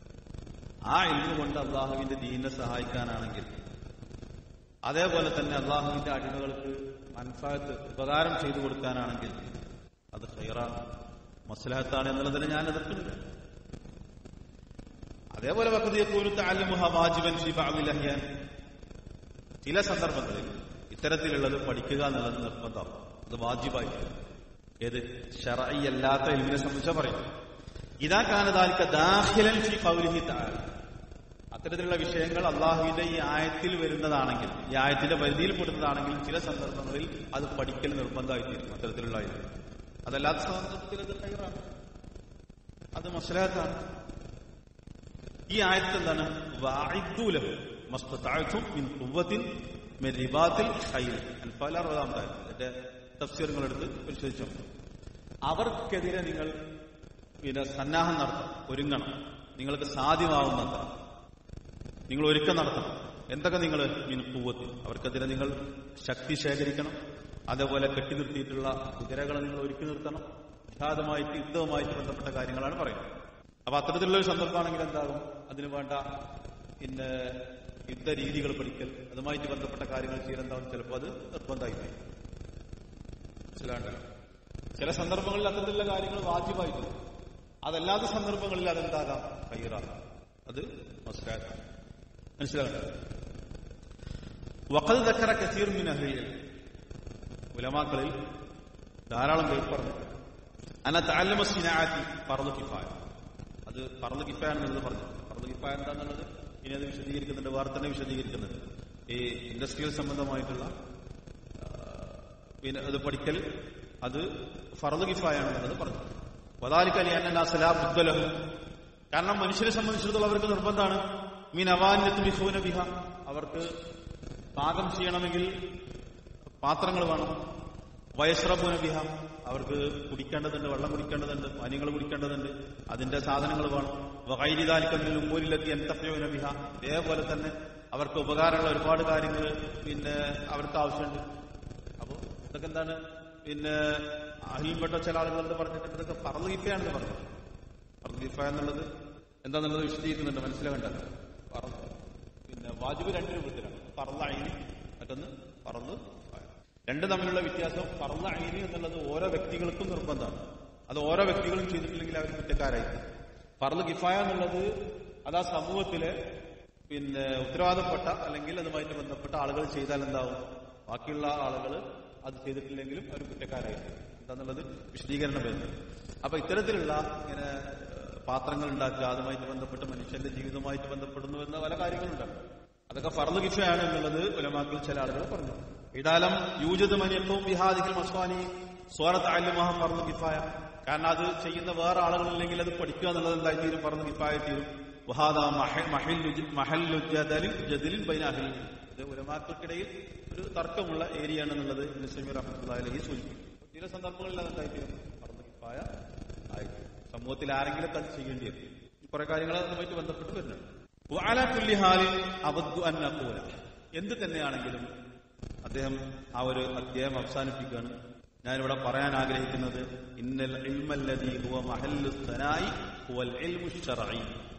ആ ഇൽമ കൊണ്ട് അള്ളാഹുവിന്റെ ദീനിനെ സഹായിക്കാനാണെങ്കിൽ അതേപോലെ തന്നെ അള്ളാഹുവിന്റെ അടിമകൾക്ക് മൻഫാത്ത് ഉപകാരം ചെയ്തു കൊടുക്കാനാണെങ്കിൽ അത് ഹൈറാണ് മസ്ലഹത്താണ് എന്നുള്ളതിന് ഞാൻ എതിർക്കുന്നില്ല അതേപോലെ വാജിബൻ ചില സന്ദർഭങ്ങളിൽ ഇത്തരത്തിലുള്ളത് പഠിക്കുക എന്നുള്ളത് നിർബന്ധം അത് വാജിബായി ഏത് ഷറഈ അല്ലാത്ത എൽമിനെ സംബന്ധിച്ചാ പറയും ഇതാ കാനദാലിക്ക ദാഖിലൻ ഫി ഖൗലിഹി തആല അത്തരത്തിലുള്ള വിഷയങ്ങൾ അള്ളാഹുവിന്റെ ഈ ആയത്തിൽ വരുന്നതാണെങ്കിൽ ഈ ആയത്തിന്റെ പരിധിയിൽ പെടുന്നതാണെങ്കിൽ ചില സന്ദർഭങ്ങളിൽ അത് പഠിക്കൽ നിർബന്ധമായിത്തീരും അത്തരത്തിലുള്ള ഇത് അതല്ലാത്ത സന്ദർഭത്തിൽ അത് ഹൈറാണ് അത് മസ്ലഹത്താണ് ഈ ആയത്ത് എന്താണ് വാഇദ്ദൂലഹു മസ്തതഅതും മിൻ ഖുവ്വത്തിൻ മിൻ റിബാത്തിൽ ഖൈൽ അൻഫാൽ അറുപതാമത്തെ അതിന്റെ തഫ്സീറുകൾ എടുത്ത് പരിശോധിച്ചു അവർക്കെതിരെ നിങ്ങൾ പിന്നെ സന്നാഹം നടത്തണം ഒരുങ്ങണം നിങ്ങൾക്ക് സാധ്യമാവുന്നത്ര നിങ്ങൾ ഒരുക്കം നടത്തണം എന്തൊക്കെ നിങ്ങൾ മീൻ പൂവത്തിൽ അവർക്കെതിരെ നിങ്ങൾ ശക്തി ശേഖരിക്കണം അതേപോലെ കെട്ടി നിർത്തിയിട്ടുള്ള കുതിരകളെ നിങ്ങൾ ഒരുക്കി നിർത്തണം ജിഹാദുമായിട്ട് യുദ്ധവുമായിട്ട് ബന്ധപ്പെട്ട കാര്യങ്ങളാണ് പറയുന്നത് അപ്പൊ അത്തരത്തിലുള്ള ഒരു സന്ദർഭമാണെങ്കിൽ എന്താകും അതിന് വേണ്ട പിന്നെ യുദ്ധ രീതികൾ പഠിക്കൽ അതുമായിട്ട് ബന്ധപ്പെട്ട കാര്യങ്ങൾ ചെയ്യലെന്താവും ചിലപ്പോൾ അത് നിർബന്ധമായി പോയി മനസ്സിലാണ്ടല്ലോ ചില സന്ദർഭങ്ങളിൽ അത്തരത്തിലുള്ള കാര്യങ്ങൾ വാജിബായിട്ട് അതല്ലാത്ത സന്ദർഭങ്ങളിൽ അതെന്താകാം കയ്യറാകാം അത് മസ്കാക്കാം മനസ്സിലാകണം വഖൽ ദക്കറ കസീർ മിൻ അഹ്ലിൽ ഉലമാക്കളിൽ ധാരാളം പേർ പറഞ്ഞു അന തഅല്ലമ സിനാഅത്തി ഫർദ് കിഫായ അത് ഫർദ് കിഫായ എന്നുള്ളത് പറഞ്ഞു ഫർദ് കിഫായ എന്താണെന്നുള്ളത് ഇനി അത് വിശദീകരിക്കുന്നുണ്ട് വേറെ തന്നെ വിശദീകരിക്കുന്നുണ്ട് ഈ ഇൻഡസ്ട്രിയൽ സംബന്ധമായിട്ടുള്ള ആ, പിന്നെ അത് പഠിക്കൽ അത് ഫർദ് കിഫായാണെന്നുള്ളത് പറഞ്ഞു വദാലിക്കലി അന്നാസലാ ബുദ്ധലഹു കാരണം മനുഷ്യരെ സംബന്ധിച്ചിടത്തോളം അവർക്ക് നിർബന്ധമാണ് മീൻ അവാന്യത്ത് ബിഹ അവർക്ക് പാകം ചെയ്യണമെങ്കിൽ പാത്രങ്ങൾ വേണം വയസ്രബുന ബിഹ അവർക്ക് കുടിക്കേണ്ടതുണ്ട് വെള്ളം കുടിക്കേണ്ടതുണ്ട് പാനീയങ്ങൾ കുടിക്കേണ്ടതുണ്ട് അതിന്റെ സാധനങ്ങൾ വേണം വൈരിതാലിക്കലിൽ ഉമ്മൂരിലെത്തി എന്തഫയോന ബിഹ അതേപോലെ തന്നെ അവർക്ക് ഉപകാരമുള്ള ഒരുപാട് കാര്യങ്ങൾ പിന്നെ അവർക്ക് ആവശ്യമുണ്ട് അപ്പോൾ ഇതൊക്കെ എന്താണ് പിന്നെ അഹിൽപ്പെട്ട ചില ആളുകളെന്ന് പറഞ്ഞിട്ട് ഇതൊക്കെ പറന്ന് കിഫയാണെന്ന് പറഞ്ഞു പറന്ന് കിഫ എന്നുള്ളത് എന്താന്നുള്ളത് വിശദീകരിക്കുന്നുണ്ട് മനസ്സിലാകണ്ട പറന്ന് പിന്നെ വാജിബ് രണ്ട് രൂപത്തിലാണ് പറന്ന അയിനി മറ്റൊന്ന് പറന്ന് കിഫായ. രണ്ട് തമ്മിലുള്ള വ്യത്യാസം പറന്ന അയിനി എന്നുള്ളത് ഓരോ വ്യക്തികൾക്കും നിർബന്ധമാണ് അത് ഓരോ വ്യക്തികളും ചെയ്തിട്ടില്ലെങ്കിൽ അവർ കുറ്റക്കാരായി പറന്ന് കിഫായ എന്നുള്ളത് അത് ആ സമൂഹത്തിലെ പിന്നെ ഉത്തരവാദപ്പെട്ട അല്ലെങ്കിൽ അതുമായിട്ട് ബന്ധപ്പെട്ട ആളുകൾ ചെയ്താൽ എന്താവും ബാക്കിയുള്ള ആളുകൾ അത് ചെയ്തിട്ടില്ലെങ്കിലും അവർ കുറ്റക്കാരായി എന്താന്നുള്ളത് വിശദീകരണം വരുന്നത് അപ്പൊ ഇത്തരത്തിലുള്ള ഇങ്ങനെ ഏഹ്, പാത്രങ്ങൾ ഉണ്ടാക്കുക അതുമായിട്ട് ബന്ധപ്പെട്ട് മനുഷ്യന്റെ ജീവിതവുമായിട്ട് ബന്ധപ്പെടുന്നു എന്ന പല കാര്യങ്ങളുണ്ട് അതൊക്കെ ഫർദ് കിഫയാണ് എന്നുള്ളത് ഉലമാക്കൾ ചില ആളുകൾ പറഞ്ഞു ഇടാലം യൂജത് മനിയത്വവും ബിഹാദിക്കൽ മസ്വാനി സ്വാറത്ത് അല്ലുമഹ ഫർദ് കിഫായ കാരണം അത് ചെയ്യുന്ന വേറെ ആളുകളില്ലെങ്കിൽ അത് പഠിക്കുക എന്നുള്ളത് എന്തായി തീരും ഫർദ് കിഫായ തീരും വഹാദ മഹ- മഹല്ലു- മഹല്ലു ജദലിൻ ജദലിൻ ബൈന അഹ്ലിൽ ഇൽം. ഇത് ഉലമാക്കൾക്കിടയിൽ ഒരു തർക്കമുള്ള ഏരിയ ആണെന്നുള്ളത് ഇബ്നു സമീർ റഹ്മത്തുള്ളാഹി സൂചിപ്പിക്കും ചില സന്ദർഭങ്ങളിൽ അത് എന്തായി തീരും ഫർദ് കിഫായ ആയിരിക്കും സമൂഹത്തിൽ ആരെങ്കിലും അത് ചെയ്യേണ്ടി വരും കുറെ കാര്യങ്ങൾ അതുമായിട്ട് ബന്ധപ്പെട്ട് വരുന്നുണ്ട് വഅല കുല്ലി ഹാലിൻ അബദ്ദു അൻ അഖൂല എന്ത് തന്നെയാണെങ്കിലും അദ്ദേഹം ആ ഒരു അധ്യായം അവസാനിപ്പിക്കുകയാണ് ഞാനിവിടെ പറയാൻ ആഗ്രഹിക്കുന്നത് ഇന്നൽ ഇൽമല്ലദീ ഹുവ മഹല്ലു സനായി ഹുവൽ ഇൽമു ശർഈ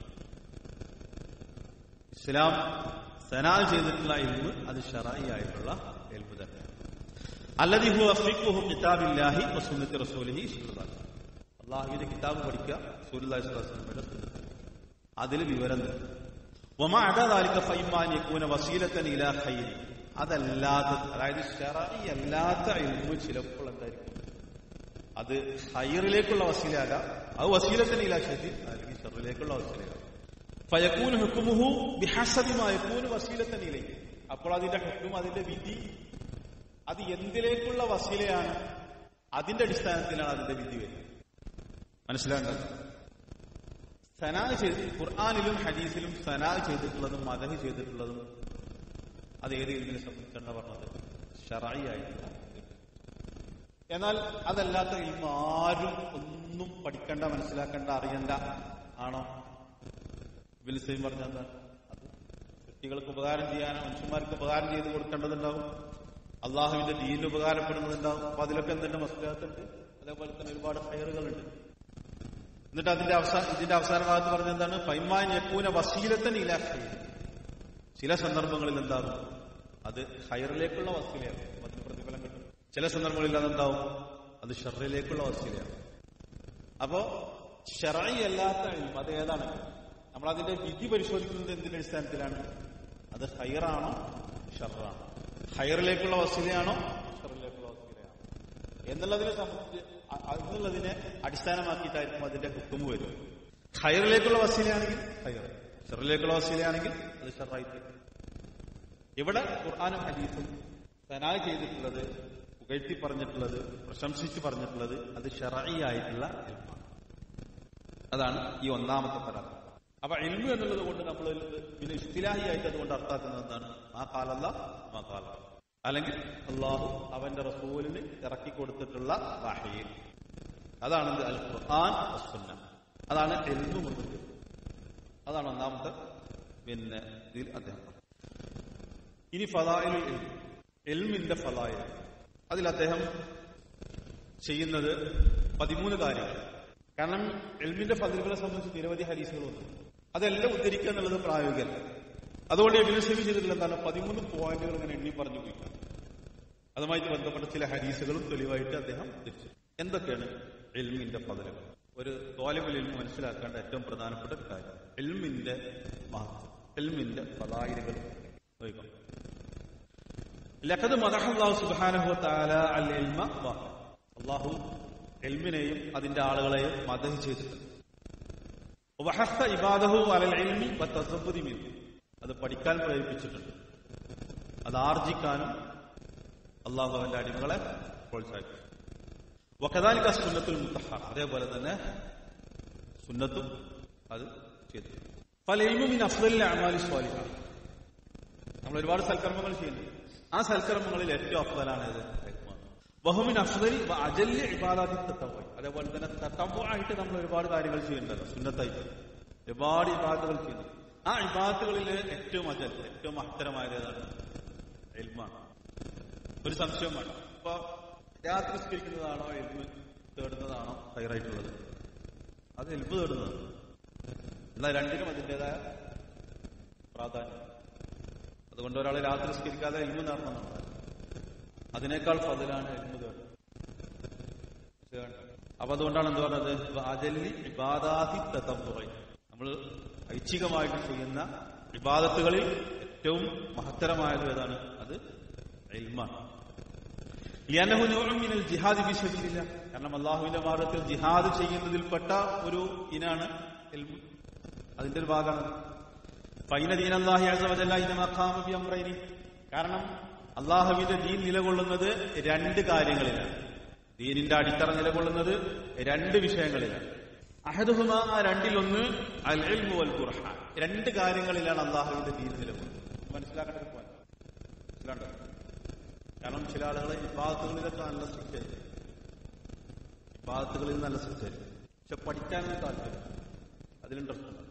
ഇസ്ലാം സനാ ചെയ്തിട്ടുള്ള ഇൽമ് അത് ഷറായി ആയിട്ടുള്ള ഇൽമ് തന്നെയാണ് അല്ലദീ ഹുവ ഫിഖ്ഹു കിതാബില്ലാഹി വസുന്നത്തി റസൂലിഹി സ്വല്ലല്ലാഹു അലൈഹി വസല്ലം അള്ളാഹുവിന്റെ കിതാബ് പഠിക്കുക സൂര്യല്ലാഹി സ്വല്ലല്ലാഹു അലൈഹി വസല്ലമയുടെ സുന്നത്ത് അതിൽ വിവരം തരും വമാ അദാലിക ഫൈമാൻ യകൂന വസീലത്തൻ ഇലാ ഖൈരി അതല്ലാതെ അതായത് ഷറഈ അല്ലാത്ത ഇൽമു ചിലപ്പോൾ എന്തായിരിക്കും അത് ഹൈറിലേക്കുള്ള വസീലാകാം അത് വസീലത്തൻ ഇലാ ഷരി അല്ലെങ്കിൽ ഷറിലേക്കുള്ള വസീലാകാം ഫയക്കൂന് ഹുക്കുമുഹു ബിഹസബിമാ യക്കൂന് വസീലത്തൻ ഇലേക്ക് അപ്പോൾ അതിന്റെ ഹുക്കും അതിന്റെ വിധി അത് എന്തിലേക്കുള്ള വസീലയാണ് അതിന്റെ അടിസ്ഥാനത്തിലാണ് അതിന്റെ വിധി വരുന്നത് മനസ്സിലാകേണ്ടത് സനാ ചെയ്ത് ഖുർആാനിലും ഹദീസിലും സനാ ചെയ്തിട്ടുള്ളതും മദഹ് ചെയ്തിട്ടുള്ളതും അത് ഏത് ഇതിനെ സംബന്ധിച്ചാണ് പറഞ്ഞത് ഷറായി ആയിട്ടുള്ള എന്നാൽ അതല്ലാത്ത ഇൽമ ആരും ഒന്നും പഠിക്കണ്ട മനസ്സിലാക്കണ്ട അറിയണ്ട ആണോ വിൽസയും പറഞ്ഞ എന്താ അത് വ്യക്തികൾക്ക് ഉപകാരം ചെയ്യാനോ മനുഷ്യന്മാർക്ക് ഉപകാരം ചെയ്ത് കൊടുക്കേണ്ടതുണ്ടാവും അള്ളാഹുവിന്റെ ദീനിന് ഉപകാരപ്പെടുന്നതുണ്ടാവും അപ്പൊ അതിലൊക്കെ എന്തുണ്ട് മസ്ലാത്തുണ്ട് അതേപോലെ തന്നെ ഒരുപാട് ഫയറുകളുണ്ട് എന്നിട്ട് അതിന്റെ അവസാന ഇതിന്റെ അവസാന ഭാഗത്ത് പറഞ്ഞ എന്താണ് ഫൈമാൻ യക്കൂന വസീലത്തൻ ഇല ഖൈർ ചില സന്ദർഭങ്ങളിൽ എന്താകും അത് ഹൈറിലേക്കുള്ള വസീലയാണ് അപ്പൊ അതിന് പ്രതിഫലം കിട്ടും ചില സന്ദർഭങ്ങളിൽ അതെന്താവും അത് ഷറിലേക്കുള്ള വസീലയാണ് അപ്പോ ഷറായി അല്ലാത്ത ഇൽമ് അത് ഏതാണ് നമ്മൾ അതിന്റെ വിധി പരിശോധിക്കുന്നത് എന്തിന്റെ അടിസ്ഥാനത്തിലാണ് അത് ഹൈറാണോ ഷറാണോ ഹൈറിലേക്കുള്ള വസീലയാണോ ഷറിലേക്കുള്ള വസീലയാണോ എന്നുള്ളതിനെ സംബന്ധിച്ച് അ- എന്നുള്ളതിനെ അടിസ്ഥാനമാക്കിയിട്ടായിരിക്കും അതിന്റെ ഹുക്കുമ് വരും ഹൈറിലേക്കുള്ള വസീലയാണെങ്കിൽ ഹൈർ ഷറിലേക്കുള്ള വസീലയാണെങ്കിൽ അത് ഷറായി തീരും ഇവിടെ ഖുർആാനും ഹദീസും സനാ ചെയ്തിട്ടുള്ളത് പുകഴ്ത്തി പറഞ്ഞിട്ടുള്ളത് പ്രശംസിച്ച് പറഞ്ഞിട്ടുള്ളത് അത് ഷറഈ ആയിട്ടുള്ള ഇൽമാണ് അതാണ് ഈ ഒന്നാമത്തെ പരാതി അപ്പൊ ഇൽമു എന്നുള്ളത് കൊണ്ട് നമ്മൾ പിന്നെ ഇസ്തിലാഹി ആയിട്ട് അതുകൊണ്ട് അർത്ഥാക്കുന്നത് എന്താണ് ആ കാലല്ല ആ കാല അല്ലെങ്കിൽ അള്ളാഹു അവന്റെ റസൂലിന് ഇറക്കി കൊടുത്തിട്ടുള്ള വാഹയിൽ അതാണ് എന്ത്? അൽ ഖുർആൻ വസ്സുന്ന അതാണ് എൽമു കൊണ്ട് അതാണ് ഒന്നാമത്തെ പിന്നെ ഇതിൽ അദ്ദേഹം പറഞ്ഞത്. ഇനി ഫലായിൽ എൽമിന്റെ ഫലായ അതിൽ അദ്ദേഹം ചെയ്യുന്നത് പതിമൂന്ന് കാര്യങ്ങൾ കാരണം എൽമിന്റെ ഫതിലുകളെ സംബന്ധിച്ച് നിരവധി ഹരീസുകളുണ്ട് അതെല്ലാം ഉദ്ധരിക്കുക എന്നുള്ളത് പ്രായോഗികമല്ല അതുകൊണ്ട് എബിനുസേവി ചെയ്തിട്ടുള്ള എന്താണ് പതിമൂന്ന് പോയിന്റുകൾ ഇങ്ങനെ എണ്ണി പറഞ്ഞു പോയി അതുമായിട്ട് ബന്ധപ്പെട്ട ചില ഹരീസുകളും തെളിവായിട്ട് അദ്ദേഹം ഉദ്ധരിച്ചു എന്തൊക്കെയാണ് എൽമിന്റെ ഫതിലുകൾ ഒരു തോലമിൽ എൽമ് മനസ്സിലാക്കേണ്ട ഏറ്റവും പ്രധാനപ്പെട്ട ഒരു കാര്യം എൽമിന്റെ മഹത്വം എൽമിന്റെ പതായിരകൾ നോക്കാം ലഖദ് മദഹല്ലാഹു സുബ്ഹാനഹു വതആല അൽ ഇൽമ വാഹിദ് അല്ലാഹു ഇൽമിനെയും അതിന്റെ ആളുകളെയും മദഹ് ചെയ്തിട്ടുണ്ട് വഹസ്സ ഇബാദഹു അലൽ ഇൽമി വതസബ്ബുദി മിൻഹു അത് പഠിക്കാൻ പ്രേരിപ്പിച്ചിട്ടുണ്ട് അത് ആർജിക്കാനും അള്ളാഹു അവന്റെ അടിമകളെ പ്രോത്സാഹിപ്പിച്ചു വക്കദാലിക സുന്നത്തുൽ മുത്തഹ അതേപോലെ തന്നെ സുന്നത്തും അത് ചെയ്തു പല ഇൽമുമിൻ അഫ്ദലിൽ അമാലി സ്വാലിഹ നമ്മൾ ഒരുപാട് സൽക്കർമ്മങ്ങൾ ചെയ്യുന്നു ആ സൽക്കർമ്മങ്ങളിൽ ഏറ്റവും അഫ്ദലാണ് ഇത് വഹുമിൻ അഫ്ദലി വ അജല്യ ഇബാദാത്തി തത്തവ അതേപോലെ തന്നെ തത്തവമായിട്ട് നമ്മൾ ഒരുപാട് കാര്യങ്ങൾ ചെയ്യുന്നുണ്ടല്ലോ സുന്നത്തായിട്ട് ഒരുപാട് ഇബാദത്തുകൾ ചെയ്യുന്നു ആ ഇബാദത്തുകളിൽ ഏറ്റവും അജൽ ഏറ്റവും മഹത്തരമായത് ഏതാണ് എൽമാണ് ഒരു സംശയം വേണം ഇപ്പൊ രാത്രി സ്കരിക്കുന്നതാണോ എൽമ് തേടുന്നതാണോ ഹൈറായിട്ടുള്ളത് അത് എൽമ് തേടുന്നതാണ് എന്നാൽ രണ്ടിനും അതിൻ്റെതായ പ്രാധാന്യം അതുകൊണ്ട് ഒരാൾ രാത്രി സ്കരിക്കാതെ എൽമ് നേടണമെന്നാണ് അതിനേക്കാൾ ഫതിലാണ് എൽമ് തേടുന്നത് അപ്പൊ അതുകൊണ്ടാണ് എന്ത് പറഞ്ഞത് അജല്ലി ഇബാദാഹി തത്തമ്പുറൈ നമ്മൾ ഐച്ഛികമായിട്ട് ചെയ്യുന്ന ഇബാദത്തുകളിൽ ഏറ്റവും മഹത്തരമായത് ഏതാണ് അത് ഇൽമാണ് ലിയനഹു നൂഉം മിനൽ ജിഹാദി ഫീ സബീലില്ല കാരണം അള്ളാഹുവിന്റെ മാർഗത്തിൽ ജിഹാദ് ചെയ്യുന്നതിൽപ്പെട്ട ഒരു ഇനാണ് ഇൽമ് അതിന്റെ ഒരു ഭാഗമാണ് ഫൈന ദീൻ അല്ലാഹി അസ്സ വജല്ല ഇന്ന മഖാമ ബി അംറൈനി കാരണം അള്ളാഹുവിന്റെ ദീൻ നിലകൊള്ളുന്നത് രണ്ട് കാര്യങ്ങളിലാണ് ദീനിന്റെ അടിത്തറ നിലകൊള്ളുന്നത് രണ്ട് വിഷയങ്ങളിലാണ് അഹദുഹുമ ആ രണ്ടിലൊന്ന് അൽ ഇൽമു വൽ ഖുർആൻ രണ്ട് കാര്യങ്ങളിലാണ് അള്ളാഹുവിന്റെ ദീൻ നിലകൊള്ളുന്നത് മനസ്സിലാക്കേണ്ട ഒരു point. മനസ്സിലാണ്ടോ കാരണം ചില ആളുകൾ വിഭാഗത്തുകളിലൊക്കെ നല്ല സ്ട്രിക്റ്റ് ആയിരിക്കും വിഭാഗത്തുകളിൽ നല്ല സ്ട്രിക്റ്റ് ആയിരിക്കും പക്ഷെ പഠിക്കാനൊന്നും താല്പര്യം അതിൽ ഇൻട്രസ്റ്റ് ഉണ്ട്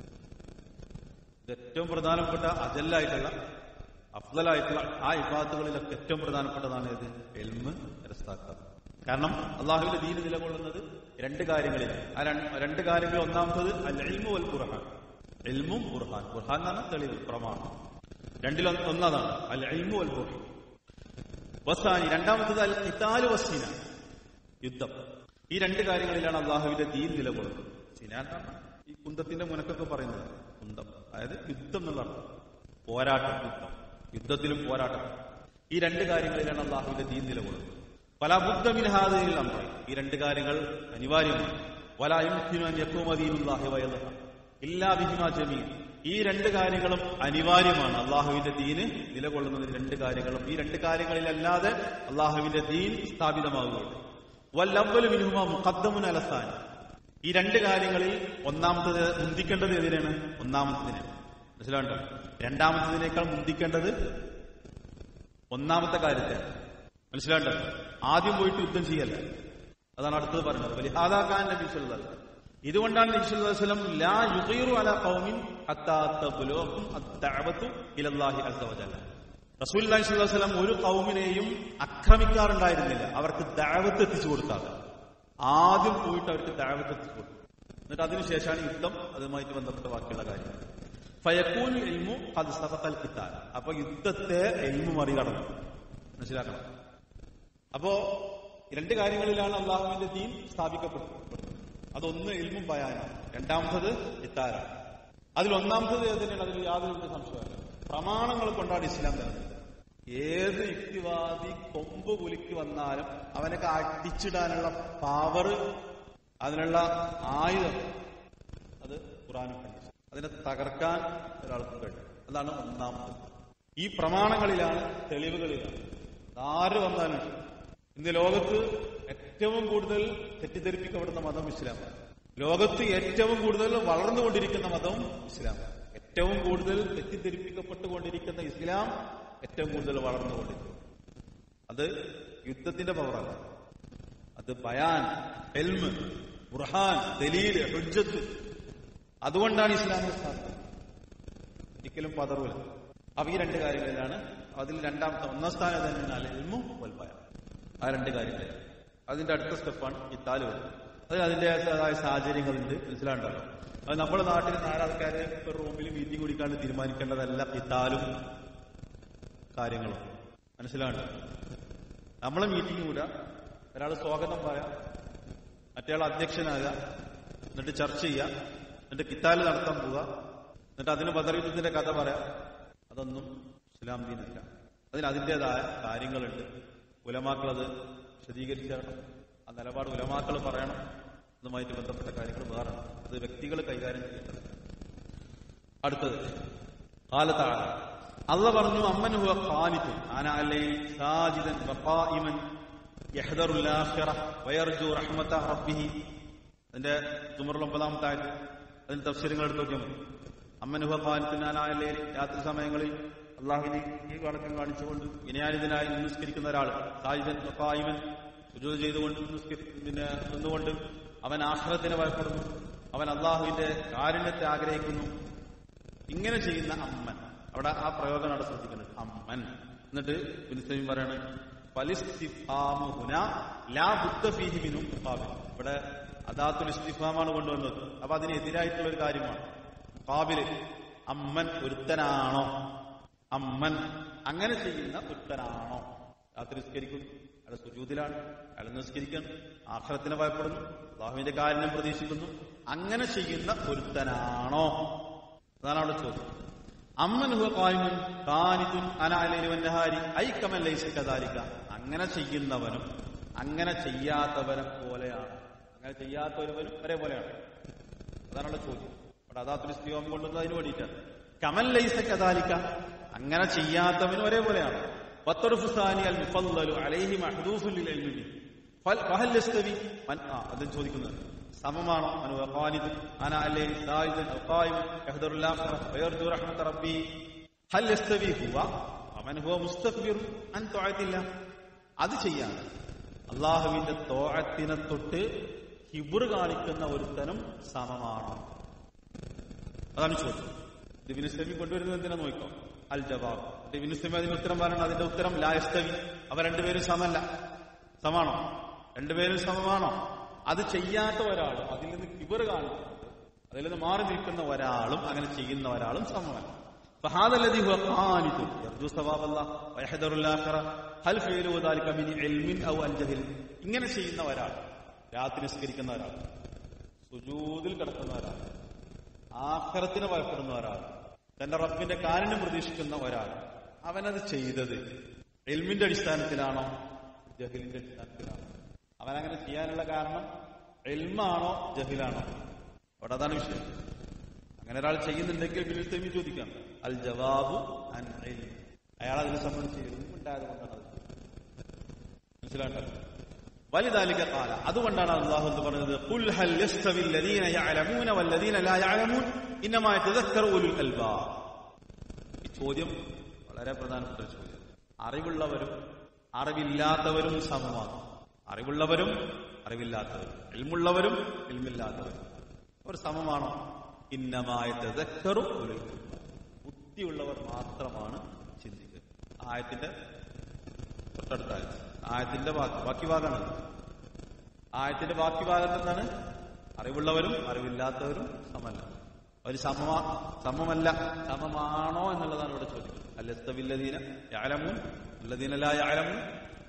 ഇത് ഏറ്റവും പ്രധാനപ്പെട്ട അജല്ലായിട്ടുള്ള അഫ്ദലായിട്ടുള്ള ആ വിഭാഗത്തുകളിലൊക്കെ ഏറ്റവും പ്രധാനപ്പെട്ടതാണ് ഇത് എൽമ് കരസ്ഥാക്കുക കാരണം അള്ളാഹുവിന്റെ ദീന് നിലകൊള്ളുന്നത് രണ്ട് കാര്യങ്ങളിൽ ആ രണ്ട് രണ്ട് കാര്യങ്ങൾ ഒന്നാമത്തത് അൽ എൽമു വൽ ഖുർഹാൻ എൽമും ഖുർഹാൻ ഖുർഹാൻ എന്നാണ് തെളിവ് പ്രമാണം രണ്ടിൽ ഒന്നതാണ് അൽ എൽമു വൽ ഖുർഹാൻ വസാനി രണ്ടാമത്തത് അൽ കിതാലു വസീന യുദ്ധം ഈ രണ്ട് കാര്യങ്ങളിലാണ് അള്ളാഹുവിന്റെ ദീൻ നിലകൊള്ളുന്നത് സിനാൻ ഈ കുന്തത്തിന്റെ മുനക്കൊക്കെ പറയുന്നത് കുന്തം അതായത് യുദ്ധം എന്നുള്ളതാണ് പോരാട്ടം യുദ്ധം യുദ്ധത്തിലും പോരാട്ടം ഈ രണ്ട് കാര്യങ്ങളിലാണ് അള്ളാഹുവിന്റെ ദീൻ നിലകൊള്ളുന്നത് പല ബുദ്ധമിൻഹാദിൽ അമ്ര ഈ രണ്ട് കാര്യങ്ങൾ അനിവാര്യമാണ് വലായുദ്ദീനുല്ലാഹി വയലഹ ഇല്ലാ ബിഹിമാ ജമീൻ ഈ രണ്ട് കാര്യങ്ങളും അനിവാര്യമാണ് അള്ളാഹുവിന്റെ ദീന് നിലകൊള്ളുന്നതിന് രണ്ട് കാര്യങ്ങളും ഈ രണ്ട് കാര്യങ്ങളിലല്ലാതെ അള്ളാഹുവിന്റെ ദീൻ സ്ഥാപിതമാവുകയുള്ളൂ വല്ലവ്വലു മിനുഹുമ മുഖദ്ദമുൻ അലസാൻ ഈ രണ്ട് കാര്യങ്ങളിൽ ഒന്നാമത്തത് മുന്തിക്കേണ്ടത് എതിനാണ് ഒന്നാമത്തതിന് മനസ്സിലാണ്ടോ രണ്ടാമത്തതിനേക്കാൾ മുന്തിക്കേണ്ടത് ഒന്നാമത്തെ കാര്യത്തെ മനസ്സിലാണ്ടോ ആദ്യം പോയിട്ട് യുദ്ധം ചെയ്യല്ല അതാണ് അടുത്തത് പറയുന്നത് വലിഹാദാഖാൻ നബി സല്ലല്ലാഹു അലൈഹി വസല്ലം ഇതുകൊണ്ടാണ് നബി സല്ലല്ലാഹു അലൈഹി വസല്ലം ലാ യുഗീറു അലാ ഖൗമിൻ ഹത്താ തബ്ലുഹും അദ്ദഅവതു ഇലല്ലാഹി അസ്സ വജല്ല റസൂലുള്ളാഹി സ്വല്ലല്ലാഹു അലൈഹി വസല്ലം ഒരു ഖൗമിനെയും ആക്രമിക്കാറുണ്ടായിരുന്നില്ല അവർക്ക് ദഅവത്ത് എത്തിച്ചു കൊടുത്താൽ ആദ്യം പോയിട്ട് അവർക്ക് ദഅവത്ത് എത്തിച്ചു കൊടുത്തു എന്നിട്ട് അതിനുശേഷമാണ് യുദ്ധം അതുമായിട്ട് ബന്ധപ്പെട്ട ബാക്കിയുള്ള കാര്യം ഫയക്കൂൻ എൽമു അത് സതത്തൽ കിത്താൻ അപ്പൊ യുദ്ധത്തെ എൽമു മറികടന്നു മനസ്സിലാക്കണം അപ്പോ രണ്ട് കാര്യങ്ങളിലാണ് അള്ളാഹുവിന്റെ ദീൻ സ്ഥാപിക്കപ്പെടുന്നത് അതൊന്ന് എൽമും ബയാനും രണ്ടാമത്തത് ഇത്താരാണ് അതിൽ ഒന്നാമത്തത് ഏതിനാണ് അതിൽ യാതൊരു സംശയമല്ല പ്രമാണങ്ങൾ കൊണ്ടാണ് ഇസ്ലാം നിലനിൽക്കുന്നത് ഏത് യുക്തിവാദി കൊമ്പ് കുലുക്കി വന്നാലും അവനൊക്കെ അടിച്ചിടാനുള്ള പവർ അതിനുള്ള ആയുധം അത് ഖുറാനും ഹദീസും അതിനെ തകർക്കാൻ ഒരാൾക്കും കഴിയും അതാണ് ഒന്നാമത് ഈ പ്രമാണങ്ങളിലാണ് തെളിവുകളിലാണ് ആര് വന്നാലും ഇന്ന് ലോകത്ത് ഏറ്റവും കൂടുതൽ തെറ്റിദ്ധരിപ്പിക്കപ്പെടുന്ന മതം ഇസ്ലാമാണ് ലോകത്ത് ഏറ്റവും കൂടുതൽ വളർന്നുകൊണ്ടിരിക്കുന്ന മതവും ഇസ്ലാമാണ് ഏറ്റവും കൂടുതൽ തെറ്റിദ്ധരിപ്പിക്കപ്പെട്ടുകൊണ്ടിരിക്കുന്ന ഇസ്ലാം ഏറ്റവും കൂടുതൽ വളർന്നുകൊണ്ടിരിക്കുന്നു അത് യുദ്ധത്തിന്റെ പവറാണ് അത് ബയാൻ എൽമ് ബുർഹാൻ ദലീൽ ഹുജ്ജത്ത് അതുകൊണ്ടാണ് ഇസ്ലാമിക സ്ഥാപിതം ഒരിക്കലും പതറൂല അപ്പൊ ഈ രണ്ട് കാര്യങ്ങളിലാണ് അതിൽ രണ്ടാമത്തെ ഒന്നാം സ്ഥാനം തന്നെയാണ് എൽമു വൽബയ ആ രണ്ട് കാര്യങ്ങളിൽ അതിന്റെ അടുത്ത സ്റ്റെപ്പാണ് ഇത്താല് വരുന്നത് അതിന് അതിന്റേതായ സാഹചര്യങ്ങളുണ്ട് മനസ്സിലാണ്ടല്ലോ അത് നമ്മുടെ നാട്ടിൽ നാലാൾക്കാര് ഒരു റൂമിൽ മീറ്റിംഗ് കുടിക്കാണ്ട് തീരുമാനിക്കേണ്ടതല്ല ഇത്താലും കാര്യങ്ങളും മനസ്സിലാണ്ട് നമ്മളെ മീറ്റിംഗ് കൂടാ ഒരാൾ സ്വാഗതം പറയാം മറ്റേയാൾ അധ്യക്ഷനാകുക എന്നിട്ട് ചർച്ച ചെയ്യുക എന്നിട്ട് കിത്താല് നടത്താൻ പോവുക എന്നിട്ട് അതിന് ബദറീത്തിന്റെ കഥ പറയാം അതൊന്നും ഇസ്ലാം ദീനല്ല അതിന് അതിൻ്റെതായ കാര്യങ്ങളുണ്ട് ഉലമാക്കൾ അത് വിശദീകരിച്ചു തരണം ആ നിലപാട് ഉലമാക്കൾ പറയണം അതുമായിട്ട് ബന്ധപ്പെട്ട കാര്യങ്ങൾ വേറെ അത് വ്യക്തികൾ കൈകാര്യം ചെയ്യേണ്ടത് അടുത്തത് കാലത്താണ് അള്ള പറഞ്ഞു അമ്മൻ ഹുവ ഖാനിത്തു ആന അല്ലൈൻ സാജിദൻ വഖായിമൻ യഹ്ദറുൽ ആഖിറ വയർജു റഹ്മത റബ്ബിഹി അതിന്റെ തുമറുൽ ഒമ്പതാമത്തെ ആയത് അതിന് തഫ്സീലുകൾ എടുത്ത് നോക്കിയാൽ മതി അമ്മൻ ഹുവ ഖാനിത്തു ആന അല്ലൈൻ രാത്രി സമയങ്ങളിൽ അള്ളാഹുവിനെ ഈ വടക്കം കാണിച്ചുകൊണ്ട് ഇനയാനിതനായി നിസ്കരിക്കുന്ന ഒരാൾ സാജിദൻ വഖായിമൻ സുജൂദ് ചെയ്തുകൊണ്ട് നിസ്കരി- പിന്നെ നിന്നുകൊണ്ട് അവൻ ആശ്രയത്തിന് ഭയപ്പെടുന്നു അവൻ അള്ളാഹുവിന്റെ കാരുണ്യത്തെ ആഗ്രഹിക്കുന്നു ഇങ്ങനെ ചെയ്യുന്ന അമ്മൻ അവിടെ ആ പ്രയോഗം അവിടെ ശ്രദ്ധിക്കുന്നുണ്ട് അമ്മൻ എന്നിട്ട് ബിൻസമീൻ പറയാണ് ഫലിസ്തിഫാമുഹുന ലാ ബുദ്ധ ഫീഹി മിനു മുഖാബിൽ. ഇവിടെ അദാത്തുൽ ഇസ്തിഫാമാണ് കൊണ്ടുവന്നത് അപ്പൊ അതിനെതിരായിട്ടുള്ള ഒരു കാര്യമാണ് മുഖാബില് അമ്മൻ ഒരുത്തനാണോ അമ്മൻ അങ്ങനെ ചെയ്യുന്ന ഒരുത്തനാണോ രാത്രി നിസ്കരിക്കുന്നു അയാൾ സുജൂതിലാണ് അയാൾ നിസ്കരിക്കുന്നു ആഖിറത്തിനെ ഭയപ്പെടുന്നു അള്ളാഹുവിന്റെ കാരുണ്യം പ്രതീക്ഷിക്കുന്നു അങ്ങനെ ചെയ്യുന്ന ഒരുത്തനാണോ അതാണ് അവിടെ ചോദ്യം അമ്മൻ ഹുവ ഖായിമുൻ ഖാനിതുൻ അനാ അലൈഹി വന്നഹാരി ഐ കമൻ ലൈസ കദാലിക അങ്ങനെ ചെയ്യുന്നവനും അങ്ങനെ ചെയ്യാത്തവനെ പോലെയാണ് അങ്ങനെ ചെയ്യാത്ത ഒരുവനും ഒരേപോലെയാണ് അതാണ് അവിടെ ചോദ്യം അവിടെ അതാത്തുൽ സ്ഥികം കൊണ്ടുവന്നത് അതിന് വേണ്ടിയിട്ടാണ് കമൻ ലൈസ കദാലിക അങ്ങനെ ചെയ്യാത്തവനും ഒരേപോലെയാണ് വത്തറുഫു സാനി അൽ മുഫല്ലലു അലൈഹി മഹ്ദൂഫുൽ ലിൽ ഇൽമി ഫൽ ഫഹൽ യസ്തവി മൻ ആ അതും ചോദിക്കുന്നത് സമമാണോ അനു ഖാനിദ് അന അലൈ സായിദൻ ഔ ഖായിം യഹ്ദറുൽ ആഖിറ വയർജു റഹ്മത റബ്ബി ഹൽ യസ്തവി ഹുവ അവൻ ഹുവ മുസ്തക്ബിർ അൻ തുഅത്തില്ല അത് ചെയ്യാൻ അള്ളാഹുവിന്റെ തോഴത്തിനെ തൊട്ട് ഹിബുർ കാണിക്കുന്ന ഒരുത്തനും സമമാണോ അതാണ് ചോദ്യം ദിബിനുസ്ലമി കൊണ്ടുവരുന്നത് എന്തിനാ നോക്കാം അൽ ജവാബ് ദിബിനുസ്ലമി അതിന് ഉത്തരം പറയണം അതിന്റെ ഉത്തരം ലായസ്തവി അവ രണ്ടുപേരും സമല്ല സമാണോ രണ്ടുപേരും സമമാണോ അത് ചെയ്യാത്ത ഒരാളും അതിൽ നിന്ന് കിബർ കാണിക്കുന്നുണ്ട് അതിൽ നിന്ന് മാറി നിൽക്കുന്ന ഒരാളും അങ്ങനെ ചെയ്യുന്ന ഒരാളും സമമല്ല فهذا الذي هو قانت يرجو ثواب الله ويحذر الاخره هل فعله ذلك من علم او الجهل ഇങ്ങനെ ചെയ്യുന്ന ഒരാൾ രാത്രി നിസ്കരിക്കുന്ന ഒരാൾ സുജൂദിൽ കിടക്കുന്ന ഒരാൾ ആഖിറത്തിന് ഭയപ്പെടുന്ന ഒരാൾ തന്റെ റബ്ബിന്റെ കാരുണ്യം പ്രതീക്ഷിക്കുന്ന ഒരാൾ അവനത് ചെയ്തത് എൽമിന്റെ അടിസ്ഥാനത്തിലാണോ ജഹിലിന്റെ അടിസ്ഥാനത്തിലാണോ അവനങ്ങനെ ചെയ്യാനുള്ള കാരണം എൽമാണോ ജഹിലാണോ അവിടെ അതാണ് വിഷയം അങ്ങനെ ഒരാൾ ചെയ്യുന്നുണ്ടെങ്കിൽ ബിനിൽ തെമി ചോദിക്കാം അൽ ജവാബു അൻ ഇൽം. അയാൾ അതിനെ സംബന്ധിച്ച് എൽമുണ്ടായത് കൊണ്ടാണ് അത് മനസ്സിലാണ്ടല്ലോ വലിതാലിക കാല അതുകൊണ്ടാണ് അള്ളാഹു എന്ന് പറഞ്ഞത് "ഖുൽ ഹൽ യസ്തവി الذين يعلمون والذين لا يعلمون انما يتذكر اولو الالباب ഈ ചോദ്യം വളരെ പ്രധാനപ്പെട്ട ഒരു ചോദ്യം അറിവുള്ളവരും അറിവില്ലാത്തവരും സമമാകും അറിവുള്ളവരും അറിവില്ലാത്തവരും ഇൽമുള്ളവരും ഇൽമില്ലാത്തവരും ഒരു സമമാണോ ഇന്നമായ തെതക്കറു ഒരു ബുദ്ധിയുള്ളവർ മാത്രമാണ് ചിന്തിക്കുക ആയത്തിന്റെ തൊട്ടടുത്ത ആയത്ത് ആയത്തിന്റെ ബാക്കി ബാക്കി ഭാഗമാണ് ആയത്തിന്റെ ബാക്കി ഭാഗത്ത് എന്താണ് അറിവുള്ളവരും അറിവില്ലാത്തവരും സമല്ല ഒരു സമമ സമമല്ല സമമാണോ എന്നുള്ളതാണ് ഇവിടെ ചോദ്യം അല്ലസ്തവില്ലദീന യാലമൂൻ ഉള്ളദീനല്ല യാലമൂൻ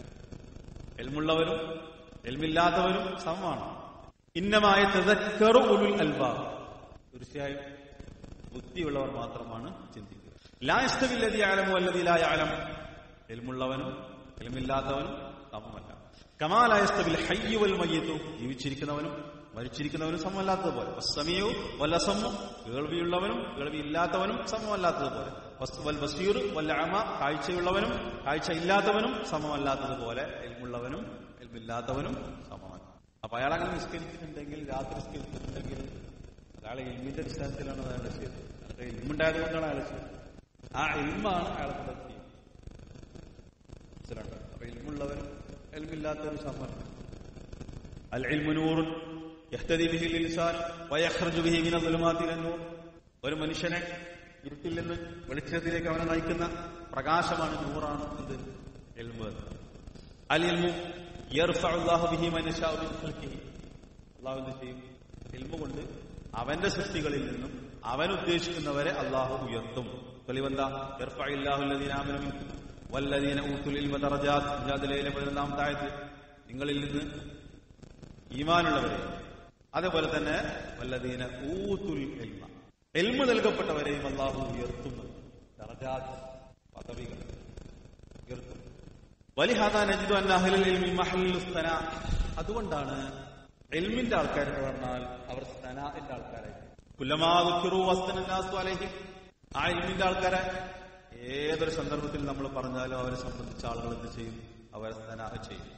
എൽമുള്ളവരും എൽമില്ലാത്തവരും സമമാണ് ഇന്നമായ തെതക്കറു ഉലുൽ അൽബാബ് തീർച്ചയായും ബുദ്ധിയുള്ളവർ മാത്രമാണ് ചിന്തിക്കുക ലായസ്തവില്ലതി ആലമു അല്ലതി ലാ യാലം എൽമുള്ളവനും എൽമില്ലാത്തവനും സമമല്ല കമാലായസ്തവിൽ ഹയ്യുവൽ മയ്യത്തു ജീവിച്ചിരിക്കുന്നവനും മരിച്ചിരിക്കുന്നവനും സമമല്ലാത്തതുപോലെ വസ്സമിയോ വല്ലസമ്മു കേൾവിയുള്ളവനും കേൾവിയില്ലാത്തവനും സമമല്ലാത്തതുപോലെ വസ് വൽ ബസീർ വല്ലഅമ കാഴ്ചയുള്ളവനും കാഴ്ച ഇല്ലാത്തവനും സമമല്ലാത്തതുപോലെ എൽമുള്ളവനും എൽമില്ലാത്തവനും സമമാണ് അപ്പൊ അയാൾ അങ്ങനെ നിസ്കരിച്ചിട്ടുണ്ടെങ്കിൽ രാത്രി നിസ്കരിച്ചിട്ടുണ്ടെങ്കിൽ അയാളെ എൽമിന്റെ അടിസ്ഥാനത്തിലാണ് അയാളെ ചെയ്തത് അയാൾക്ക് എൽമുണ്ടായത് കൊണ്ടാണ് അയാളെ ചെയ്തത് ആ എൽമാണ് അയാളെ കൊണ്ട് ചെയ്യുന്നത് മനസ്സിലാട്ടോ അപ്പൊ എൽമുള്ളവരും എൽമില്ലാത്തവരും സമ്മതം അൽ ഇൽമു നൂറുൻ യഹ്തദി ബിഹിൽ ഇൻസാൻ വയഖ്റജു ബിഹി മിന ദുലുമാതി ഇലൻ നൂർ ഒരു മനുഷ്യനെ ഇരുട്ടിൽ നിന്ന് വെളിച്ചത്തിലേക്ക് അവനെ നയിക്കുന്ന പ്രകാശമാണ് നൂറാണ് ഇത് എൽമു എന്ന്. അൽ ഇൽമു യർഫഉല്ലാഹു ബിഹി മൻ യശാഉ മിൻ ഖൽഖിഹി അള്ളാഹു എന്ത് ചെയ്യും ഇൽമ കൊണ്ട് അവന്റെ സൃഷ്ടികളിൽ നിന്നും അവൻ ഉദ്ദേശിക്കുന്നവരെ അള്ളാഹു ഉയർത്തും തെളിവെന്താ യർഫഇല്ലാഹു അല്ലദീന ആമനു മിൻകും വല്ലദീന ഊത്തുൽ ഇൽമ ദറജാത്ത് മുജാദിലയിലെ പതിനൊന്നാമത്തെ ആയത്ത് നിങ്ങളിൽ നിന്ന് ഈമാനുള്ളവരെ അതേപോലെ തന്നെ വല്ലദീന ഊത്തുൽ ഇൽമ എൽമ നൽകപ്പെട്ടവരെയും അള്ളാഹു ഉയർത്തുന്നു ദറജാത്ത് പദവികൾ ഉയർത്തും വലിഹാദാ നജിദു അന്ന അഹ്ലൽ ഇൽമി മഹല്ലു സ്തന അതുകൊണ്ടാണ് എൽമിന്റെ ആൾക്കാർ എന്ന് പറഞ്ഞാൽ അവർ സ്തനാന്റെ ആൾക്കാരായി കുല്ലമാതുക്കിറു വസ്തനാസ്തു അലൈഹിം ആ എൽമിന്റെ ആൾക്കാരെ ഏതൊരു സന്ദർഭത്തിൽ നമ്മൾ പറഞ്ഞാലും അവരെ സംബന്ധിച്ച ആളുകൾ എന്ത് ചെയ്യും അവരെ സ്തന ചെയ്യും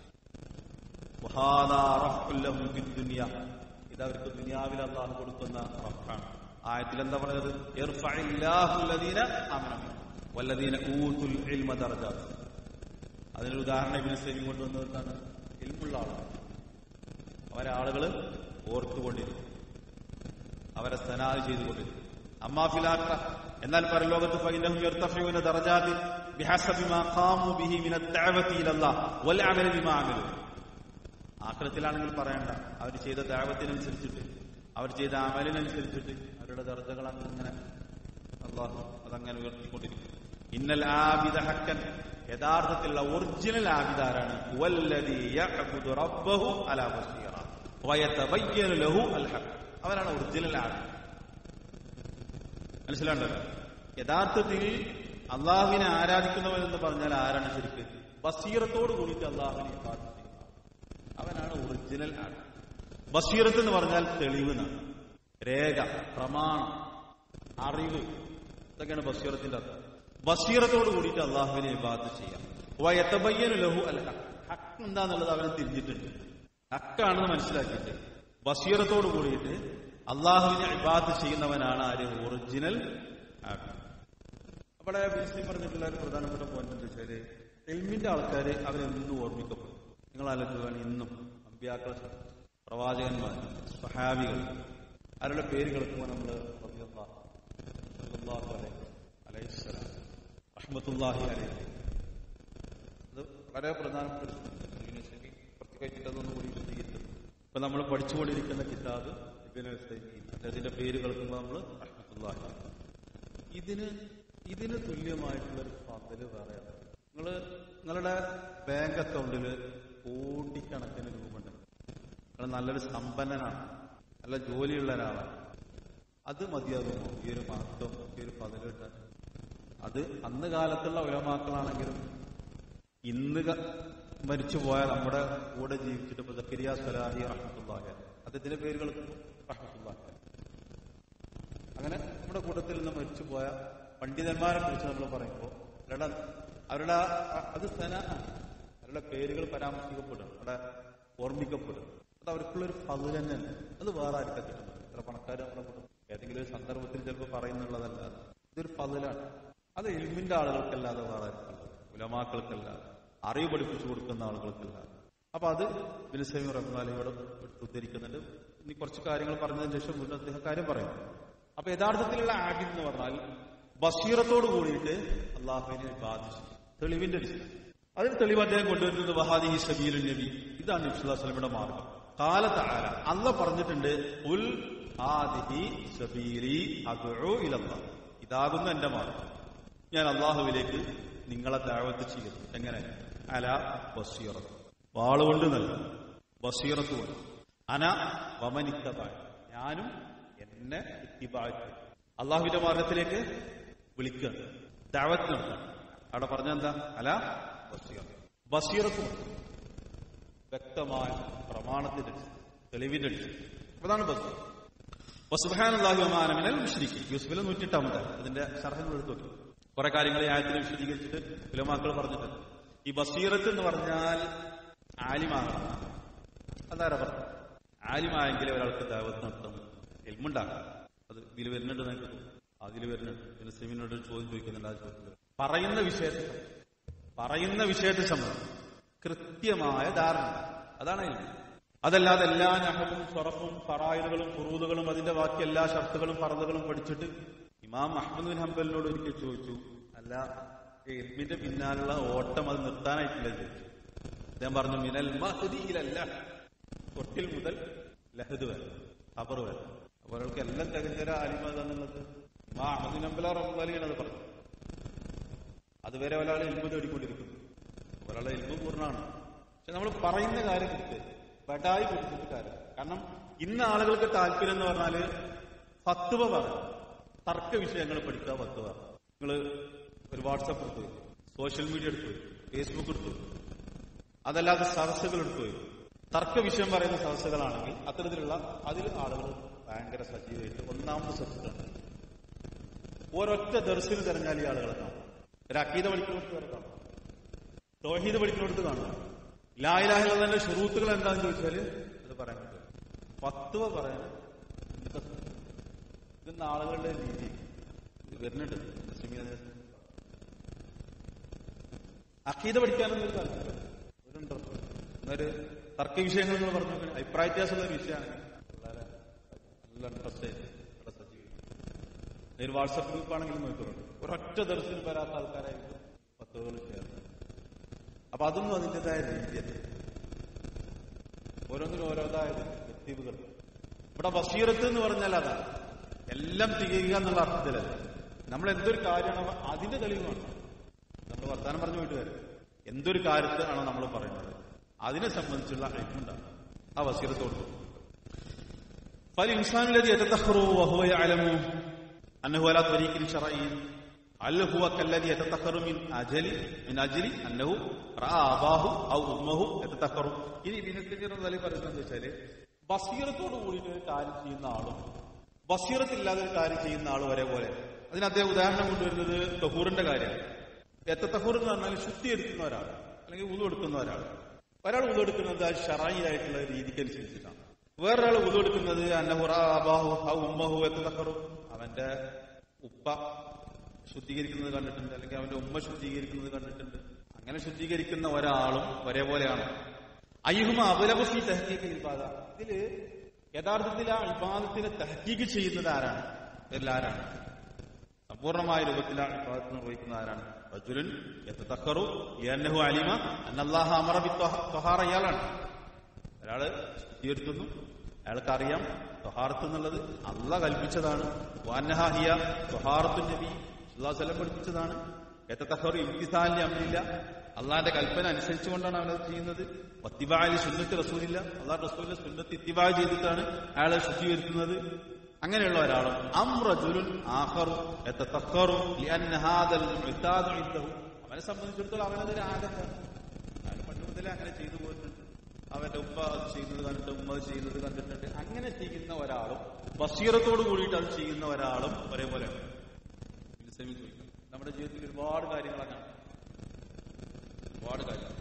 വഹാദാ റഫ്ഉൽ ലഹും ഫിദ് ദുനിയ. ഇത് അവർക്ക് ദുനിയാവിൽ അള്ളാഹു കൊടുക്കുന്ന റഫാണ് ആയത്തിൽ എന്താ പറഞ്ഞത് ഇർഫഇല്ലാഹു അല്ലദീന ആമനു മിൻകും വല്ലദീന ഊതുൽ ഇൽമ ദറജാത്ത് അതിനൊരു ഉദാഹരണം ഇബിന് സൈമി കൊണ്ടുവന്നവർക്കാണ് ഇൽമുള്ള ആളുകൾ അവരെ ആളുകൾ ഓർത്തുകൊണ്ടിരിക്കും അവരെ സനാദ് ചെയ്തുകൊണ്ടിരിക്കും അമ്മാഫിലാക്ക എന്നാൽ പരലോകത്ത് ഫൈനഹും യർതഫിഉന ദറജാതി ബിഹസബി മാ ഖാമു ബിഹി മിന ദഅവതി ഇലല്ലാഹ് വൽ അമലി ബിമാ അമലു ആഖിറത്തിലാണെങ്കിൽ പറയണ്ട അവർ ചെയ്ത ദാവത്തിനനുസരിച്ചിട്ട് അവർ ചെയ്ത അമലിനനുസരിച്ചിട്ട് അവരുടെ ദർജകൾ അങ്ങനെ അള്ളാഹു അതങ്ങനെ ഉയർത്തിക്കൊണ്ടിരിക്കും ഇന്നൽ ആബിദ ഹക്കൻ യഥാർത്ഥത്തിലുള്ള ഒറിജിനൽ ആബിദ് ആരാണ് വല്ലദീ യഅബുദു റബ്ബഹു അലാ ബസീറ വയതബയ്യനു ലഹു അൽ ഹഖ് അവരാണ് ഒറിജിനൽ ആബിദ് മനസ്സിലാണ്ടല്ലോ യഥാർത്ഥത്തിൽ അള്ളാഹുവിനെ ആരാധിക്കുന്നവൻ എന്ന് പറഞ്ഞാൽ ആരാണ് ശരിക്ക് ബസീറത്തോട് കൂടിയിട്ട് അള്ളാഹുവിനെ ഇബാദത്ത് ചെയ്യുന്ന ആൾ. അവനാണ് ഒറിജിനൽ ആൾ ബസീറത്ത് എന്ന് പറഞ്ഞാൽ തെളിവ് എന്നാണ് രേഖ പ്രമാണം അറിവ് ഇതൊക്കെയാണ് ബസീറത്തിന്റെ അർത്ഥം ബസീറത്തോട് കൂടിയിട്ട് അള്ളാഹുവിനെ ഇബാദത്ത് ചെയ്യാം വയത്തബയ്യനു ലഹു അല്ല ഹക്ക് എന്താന്നുള്ളത് അവനെ തിരിഞ്ഞിട്ടുണ്ട് ഹക്കാണെന്ന് മനസ്സിലാക്കിയിട്ട് ബസീറത്തോട് കൂടിയിട്ട് അള്ളാഹുവിനെ ഇബാദത്ത് ചെയ്യുന്നവനാണ് ആര് ഒറിജിനൽ ആൾ അവിടെ മുസ്ലിം പറഞ്ഞിട്ടുള്ള ഒരു പ്രധാനപ്പെട്ട പോയിന്റ് എന്താ വെച്ചാല് എൽമിന്റെ ആൾക്കാര് അവരെന്നും ഓർമ്മിക്കപ്പെടും നിങ്ങൾ ആലോചിക്കുകയാണ് ഇന്നും അമ്പ്യാക്കൾ പ്രവാചകന്മാർ സഹാബികൾ അവരുടെ പേര് കേൾക്കുമ്പോൾ നമ്മൾ അലൈഹിസ്സലാം റഹ്മത്തുല്ലാഹി അലൈഹി അത് വളരെ പ്രധാനപ്പെട്ട ഒരു സംഗതിയാണ്. ഇബ്നു സൈമീൻ പ്രത്യേകിച്ചിട്ട് അതൊന്നും കൂടി വിശദീകരിച്ചത് ഇപ്പൊ നമ്മൾ പഠിച്ചുകൊണ്ടിരിക്കുന്ന കിതാബ് ഇബ്നു സൈമീൻ അദ്ദേഹത്തിന്റെ പേര് കേൾക്കുമ്പോൾ നമ്മൾ റഹ്മത്തുല്ലാഹി അലൈഹി. ഇതിന് ഇതിന് തുല്യമായിട്ടുള്ള ഒരു ഫതല് വേറെ നിങ്ങൾ നിങ്ങളുടെ ബാങ്ക് അക്കൗണ്ടിൽ കോടിക്കണക്കിന് രൂപ ഉണ്ട് നിങ്ങൾ നല്ലൊരു സമ്പന്നനാണ് നല്ല ജോലിയുള്ള ഒരാളാണ് അത് മതിയാകുമോ ഈ ഒരു മഹത്വം ഈ ഒരു പദവി കിട്ടാൻ അത് അന്ന് കാലത്തുള്ള ഉലമാക്കളാണെങ്കിലും ഇന്ന് ക- മരിച്ചുപോയ നമ്മുടെ കൂടെ ജീവിച്ചിട്ട് ഇപ്പൊ സക്കരിയ സലാഹി റഹ്മത്തുള്ളാഹി അദ്ദേഹത്തിന്റെ പേരുകൾ റഹ്മത്തുള്ളാഹി അങ്ങനെ നമ്മുടെ കൂട്ടത്തിൽ നിന്ന് മരിച്ചുപോയ പണ്ഡിതന്മാരെ കുറിച്ച് നമ്മൾ പറയുമ്പോൾ അവരുടെ അവരുടെ ആ- അത് സന അവരുടെ പേരുകൾ പരാമർശിക്കപ്പെടും അവിടെ ഓർമ്മിക്കപ്പെടും അത് അവർക്കുള്ളൊരു പതിവ് തന്നെയാണ് അത് വേറെ ആർക്കും കിട്ടുന്നത് എത്ര പണക്കാർ നമ്മുടെ കൂട്ടം ഏതെങ്കിലും ഒരു സന്ദർഭത്തിൽ ചിലപ്പോൾ പറയുന്നുള്ളതല്ല ഇതൊരു പതിലാണ് അത് എൽമിന്റെ ആളുകൾക്കല്ലാതെ വേറെ ആർക്കുള്ളത് ഉലമാക്കൾക്കല്ലാതെ അറിവ് പഠിപ്പിച്ചു കൊടുക്കുന്ന ആളുകൾക്കല്ലാതെ അപ്പൊ അത് ബിനുസൈമി റഹ്മാലിയോട് ഉദ്ധരിക്കുന്നുണ്ട് ഇനി കുറച്ച് കാര്യങ്ങൾ പറഞ്ഞതിന് ശേഷം വീണ്ടും അദ്ദേഹം കാര്യം പറയും അപ്പൊ യഥാർത്ഥത്തിലുള്ള ആബിദ് എന്ന് പറഞ്ഞാൽ ബഷീറത്തോട് കൂടിയിട്ട് അള്ളാഹുവിനെ ബാധിച്ചു തെളിവിന്റെ അടിസ്ഥാനം അതിന് തെളിവ് അദ്ദേഹം കൊണ്ടുവരുന്നത് വഹാദി സബീൽ നബി ഇതാണ് നബ്സുല്ലാസ്ലമിയുടെ മാർഗം കാലത്താര അല്ല പറഞ്ഞിട്ടുണ്ട് ഉൽ ആദിഹി സബീലി അദ്ഉ ഇലല്ലാഹ് ഇതാകുന്നു എന്റെ മാർഗം ഞാൻ അള്ളാഹുവിലേക്ക് നിങ്ങളെ ദാവത്ത് ചെയ്യുന്നു എങ്ങനെ അല ബസീറത്ത് വാളുകൊണ്ട് നല്ല ബസീറത്ത് കൊണ്ട് അന വമനിക്കതായ ഞാനും എന്നെ ഇത്തിബാറ്റ് അള്ളാഹുവിന്റെ മാർഗത്തിലേക്ക് വിളിക്കുക ദാവത്ത് നടത്തുക അവിടെ പറഞ്ഞെന്താ അല ബസീറ ബസീറത്ത് കൊണ്ട് വ്യക്തമായ പ്രമാണത്തിന്റെ അടിസ്ഥാനം, തെളിവിന്റെ അടിസ്ഥാനം. അതാണ് ബസീർ വസുബാനുല്ലാഹി ഒമാനമിനൽ മുഷ്രിക്ക് യൂസുഫിലെ നൂറ്റിട്ടാമത്തെ അതിന്റെ ശർഹങ്ങൾ എടുത്തു നോക്കി കുറെ കാര്യങ്ങൾ ഈ ആയത്തിൽ വിശദീകരിച്ചിട്ട് ഉലമാക്കൾ പറഞ്ഞിട്ടുണ്ട് ഈ ബസീറത്ത് എന്ന് പറഞ്ഞാൽ ആലിമാകണം അതാരാ പറഞ്ഞു ആലിമായെങ്കിലേ ഒരാൾക്ക് ദാവത്ത് നടത്താൻ എൽമുണ്ടാക്കാം അത് ഇതിൽ വരുന്നുണ്ട് എനിക്ക് തോന്നുന്നു അതിൽ വരുന്നുണ്ട് പിന്നെ സെമിനോട് ഒരു ചോദ്യം ചോദിക്കുന്നുണ്ട് ആ ചോദ്യത്തിൽ പറയുന്ന വിഷയത്തെ പറയുന്ന വിഷയത്തെ സംബന്ധിച്ച് കൃത്യമായ ധാരണ അതാണ് എൽമ് അതല്ലാതെ എല്ലാ നഹവും സ്വറഫും ഫറായിലുകളും ഫുറൂദുകളും അതിന്റെ ബാക്കി എല്ലാ ഷർത്തുകളും ഫറദുകളും പഠിച്ചിട്ട് ഇമാം അഹമ്മദ് ബിൻ ഹംബലിനോട് ഒരിക്കൽ ചോദിച്ചു അല്ല എൽമിന്റെ പിന്നാലുള്ള ഓട്ടം അത് നിർത്താനായിട്ടില്ല ചോദിച്ചു അദ്ദേഹം പറഞ്ഞു മിനൽ മഹദിയിലല്ല തൊട്ടിൽ മുതൽ ലഹദ് വരെ ഖബർ വരെ അപ്പൊ ഒരാൾക്ക് എല്ലാം തികഞ്ഞൊരു ആലിമ എന്നുള്ളത് ആ അഹദിനമ്പല റബ്ബാലിയാണ് അത് പറഞ്ഞു അതുവരെ ഒരാൾ എൽമ തേടിക്കൊണ്ടിരിക്കുന്നു ഒരാളെ എൽമ പൂർണ്ണമാണ് പക്ഷെ നമ്മൾ പറയുന്ന കാര്യം കിട്ട് ബഡായി കൊടുത്തിട്ട് കാര്യം കാരണം ഇന്ന് ആളുകൾക്ക് താല്പര്യം എന്ന് പറഞ്ഞാല് ഫത്വ പറയും തർക്ക വിഷയങ്ങൾ പഠിക്കുക ഫത്വ നിങ്ങൾ ഒരു വാട്സപ്പ് എടുത്തു സോഷ്യൽ മീഡിയ എടുത്തു ഫേസ്ബുക്ക് എടുത്തു അതല്ലാതെ സദസ്സുകൾ എടുത്തു തർക്ക വിഷയം പറയുന്ന സദസ്സുകളാണെങ്കിൽ അത്തരത്തിലുള്ള അതിൽ ആളുകൾ ഭയങ്കര സജീവമായിട്ട് ഒന്നാമത് സദസ്സുകളുണ്ട് ഒരൊറ്റ ദർശനം തിരഞ്ഞാൽ ഈ ആളുകളെ കാണും ഒരു അക്കീത പഠിക്കുന്നിടത്ത് വരെ കാണും തോഹീദ് പഠിക്കുന്നിടത്ത് കാണും ലായിലാഹിലെ ഷുറൂത്തുകൾ എന്താണെന്ന് ചോദിച്ചാല് അത് പറയാൻ പറ്റും പത്തുവ പറയാൻ ഇതൊക്കെ ഇതെന്ന് ആളുകളുടെ രീതി ഇത് വരുന്നുണ്ട് മുസ്ലിമീന നേതൃത്വം. അക്കീത പഠിക്കാനൊന്നും ഒരു താല്പര്യം ഒരു ഇൻട്രസ്റ്റ് എന്നൊരു തർക്ക വിഷയങ്ങൾ എന്ന് പറഞ്ഞു നോക്കുകയാണെങ്കിൽ അഭിപ്രായ വ്യത്യാസമുള്ള ഒരു വിഷയമാണ് വളരെ നല്ല ഇൻട്രസ്റ്റ് ആയിട്ട് ഇവിടെ സജീവിക്കും ഒരു വാട്സപ്പ് ഗ്രൂപ്പ് ആണെങ്കിലും നോക്കുന്നുണ്ട് ഒരൊറ്റ ദർശനം വരാത്ത ആൾക്കാരായിരിക്കും പത്തുകൾ ചേർന്ന് അപ്പൊ അതൊന്നും അതിൻ്റെതായ രീതിയല്ല ഓരോന്നിനും ഓരോതായ വ്യക്തിവുകൾ ഇവിടെ ബഷീറത്ത് എന്ന് പറഞ്ഞാൽ അതാണ് എല്ലാം തികയുക എന്നുള്ള അർത്ഥത്തിലല്ല നമ്മൾ എന്തൊരു കാര്യമാണോ അതിന്റെ തെളിവാണ് നമ്മൾ വർത്താനം പറഞ്ഞു പോയിട്ട് വരും എന്തൊരു കാര്യത്തിലാണോ നമ്മൾ പറയുന്നത് അതിനെ സംബന്ധിച്ചുള്ള അറിവുണ്ടാണ് ആ വസീറത്തോട് فالإنسان الذي يتدخر وهو يعلم أنه على طريق شرعي هل هو كالذي يتدخر من أجل من أجل أنه رأى أباه أو أمه يتدخر ഇനി ഇതിനെക്കുറിച്ച് പറയുന്നത് വെച്ചാല് ബസീറത്തോട് കൂടിയിട്ട് ഒരു കാര്യം ചെയ്യുന്ന ആളും ബസീറത്തില്ലാതെ ഒരു കാര്യം ചെയ്യുന്ന ആളും ഒരേപോലെ അതിന് അദ്ദേഹം ഉദാഹരണം കൊണ്ടുവരുന്നത് തഹൂറിന്റെ കാര്യമാണ് എത്ത തഹൂർ എന്ന് പറഞ്ഞാൽ ശുദ്ധീകരിക്കുന്ന ഒരാൾ അല്ലെങ്കിൽ ഉതു എടുക്കുന്ന ഒരാൾ ഒരാൾ ഉതു എടുക്കുന്നത് ആ ഷറായി ആയിട്ടുള്ള രീതിക്ക് അനുസരിച്ചിട്ടാണ് വേറൊരാൾ ഉതു എടുക്കുന്നത് അന്നഹുറ അബാഹു ഹ ഉമ്മഹു എത്ത തഹറു അവന്റെ ഉപ്പ ശുദ്ധീകരിക്കുന്നത് കണ്ടിട്ടുണ്ട് അല്ലെങ്കിൽ അവന്റെ ഉമ്മ ശുദ്ധീകരിക്കുന്നത് കണ്ടിട്ടുണ്ട് അങ്ങനെ ശുദ്ധീകരിക്കുന്ന ഒരാളും ഒരേപോലെയാണ് അയ്യുഹുമ അബുലബുഫി തെഹക്കീക്ക് ഇൽബാദ ഇതില് യഥാർത്ഥത്തിൽ ആ ഇബാദത്തിനെ തെഹക്കീക്ക് ചെയ്യുന്നത് ആരാണ് ഇതിൽ ആരാണ് സമ്പൂർണമായ രൂപത്തിൽ ആ ഇബാദത്ത് നിർവഹിക്കുന്ന ആരാണ് റജുലുൻ യതതഖറു ലിഅന്നഹു അലിമ അന്നല്ലാഹ അമറ ബിത്വഹാറ ഇയാളാണ് ഒരാള് ശുദ്ധീകരിക്കുന്നു അയാൾക്ക് അറിയാം തൊഹാറത്ത് എന്നുള്ളത് അല്ല കൽപ്പിച്ചതാണ് വാനഹാഹിയ തൊഹാറത്തു നബി സുല്ലാസ്ലം പഠിപ്പിച്ചതാണ് എത്തത്തഹർ ഇംതിസാലിന്റെ അമ്മയില്ല അള്ളാന്റെ കൽപ്പന അനുസരിച്ചുകൊണ്ടാണ് അവനത് ചെയ്യുന്നത് ഒത്തിബാലി സുന്നത്ത് റസൂലില്ല അള്ളാഹ് റസൂലിന്റെ സുന്നത്ത് ഇത്തിബാ ചെയ്തിട്ടാണ് അയാളെ ശുദ്ധീകരിക്കുന്നത് അങ്ങനെയുള്ള ഒരാളും അംറജുലുൻ ആഖറു യതതഖറു ലിഅന്ന ഹാദൽ മുഅ്താദു ഇൻദഹു അവനെ സംബന്ധിച്ചിടത്തോളം അവനതൊരു ആദത്താണ് അയാൾ പണ്ട് മുതലേ അങ്ങനെ ചെയ്തു പോയിട്ടുണ്ട് അവന്റെ ഉപ്പ അത് ചെയ്യുന്നത് കണ്ടിട്ട് ഉമ്മ അത് ചെയ്യുന്നത് കണ്ടിട്ടുണ്ട് അങ്ങനെ ചെയ്യുന്ന ഒരാളും ബസീറത്തോട് കൂടിയിട്ട് അത് ചെയ്യുന്ന ഒരാളും ഒരേപോലെയാണ് ഇത് സെമി ചോദിക്കും നമ്മുടെ ജീവിതത്തിൽ ഒരുപാട് കാര്യങ്ങൾ അങ്ങനെ ഒരുപാട് കാര്യങ്ങൾ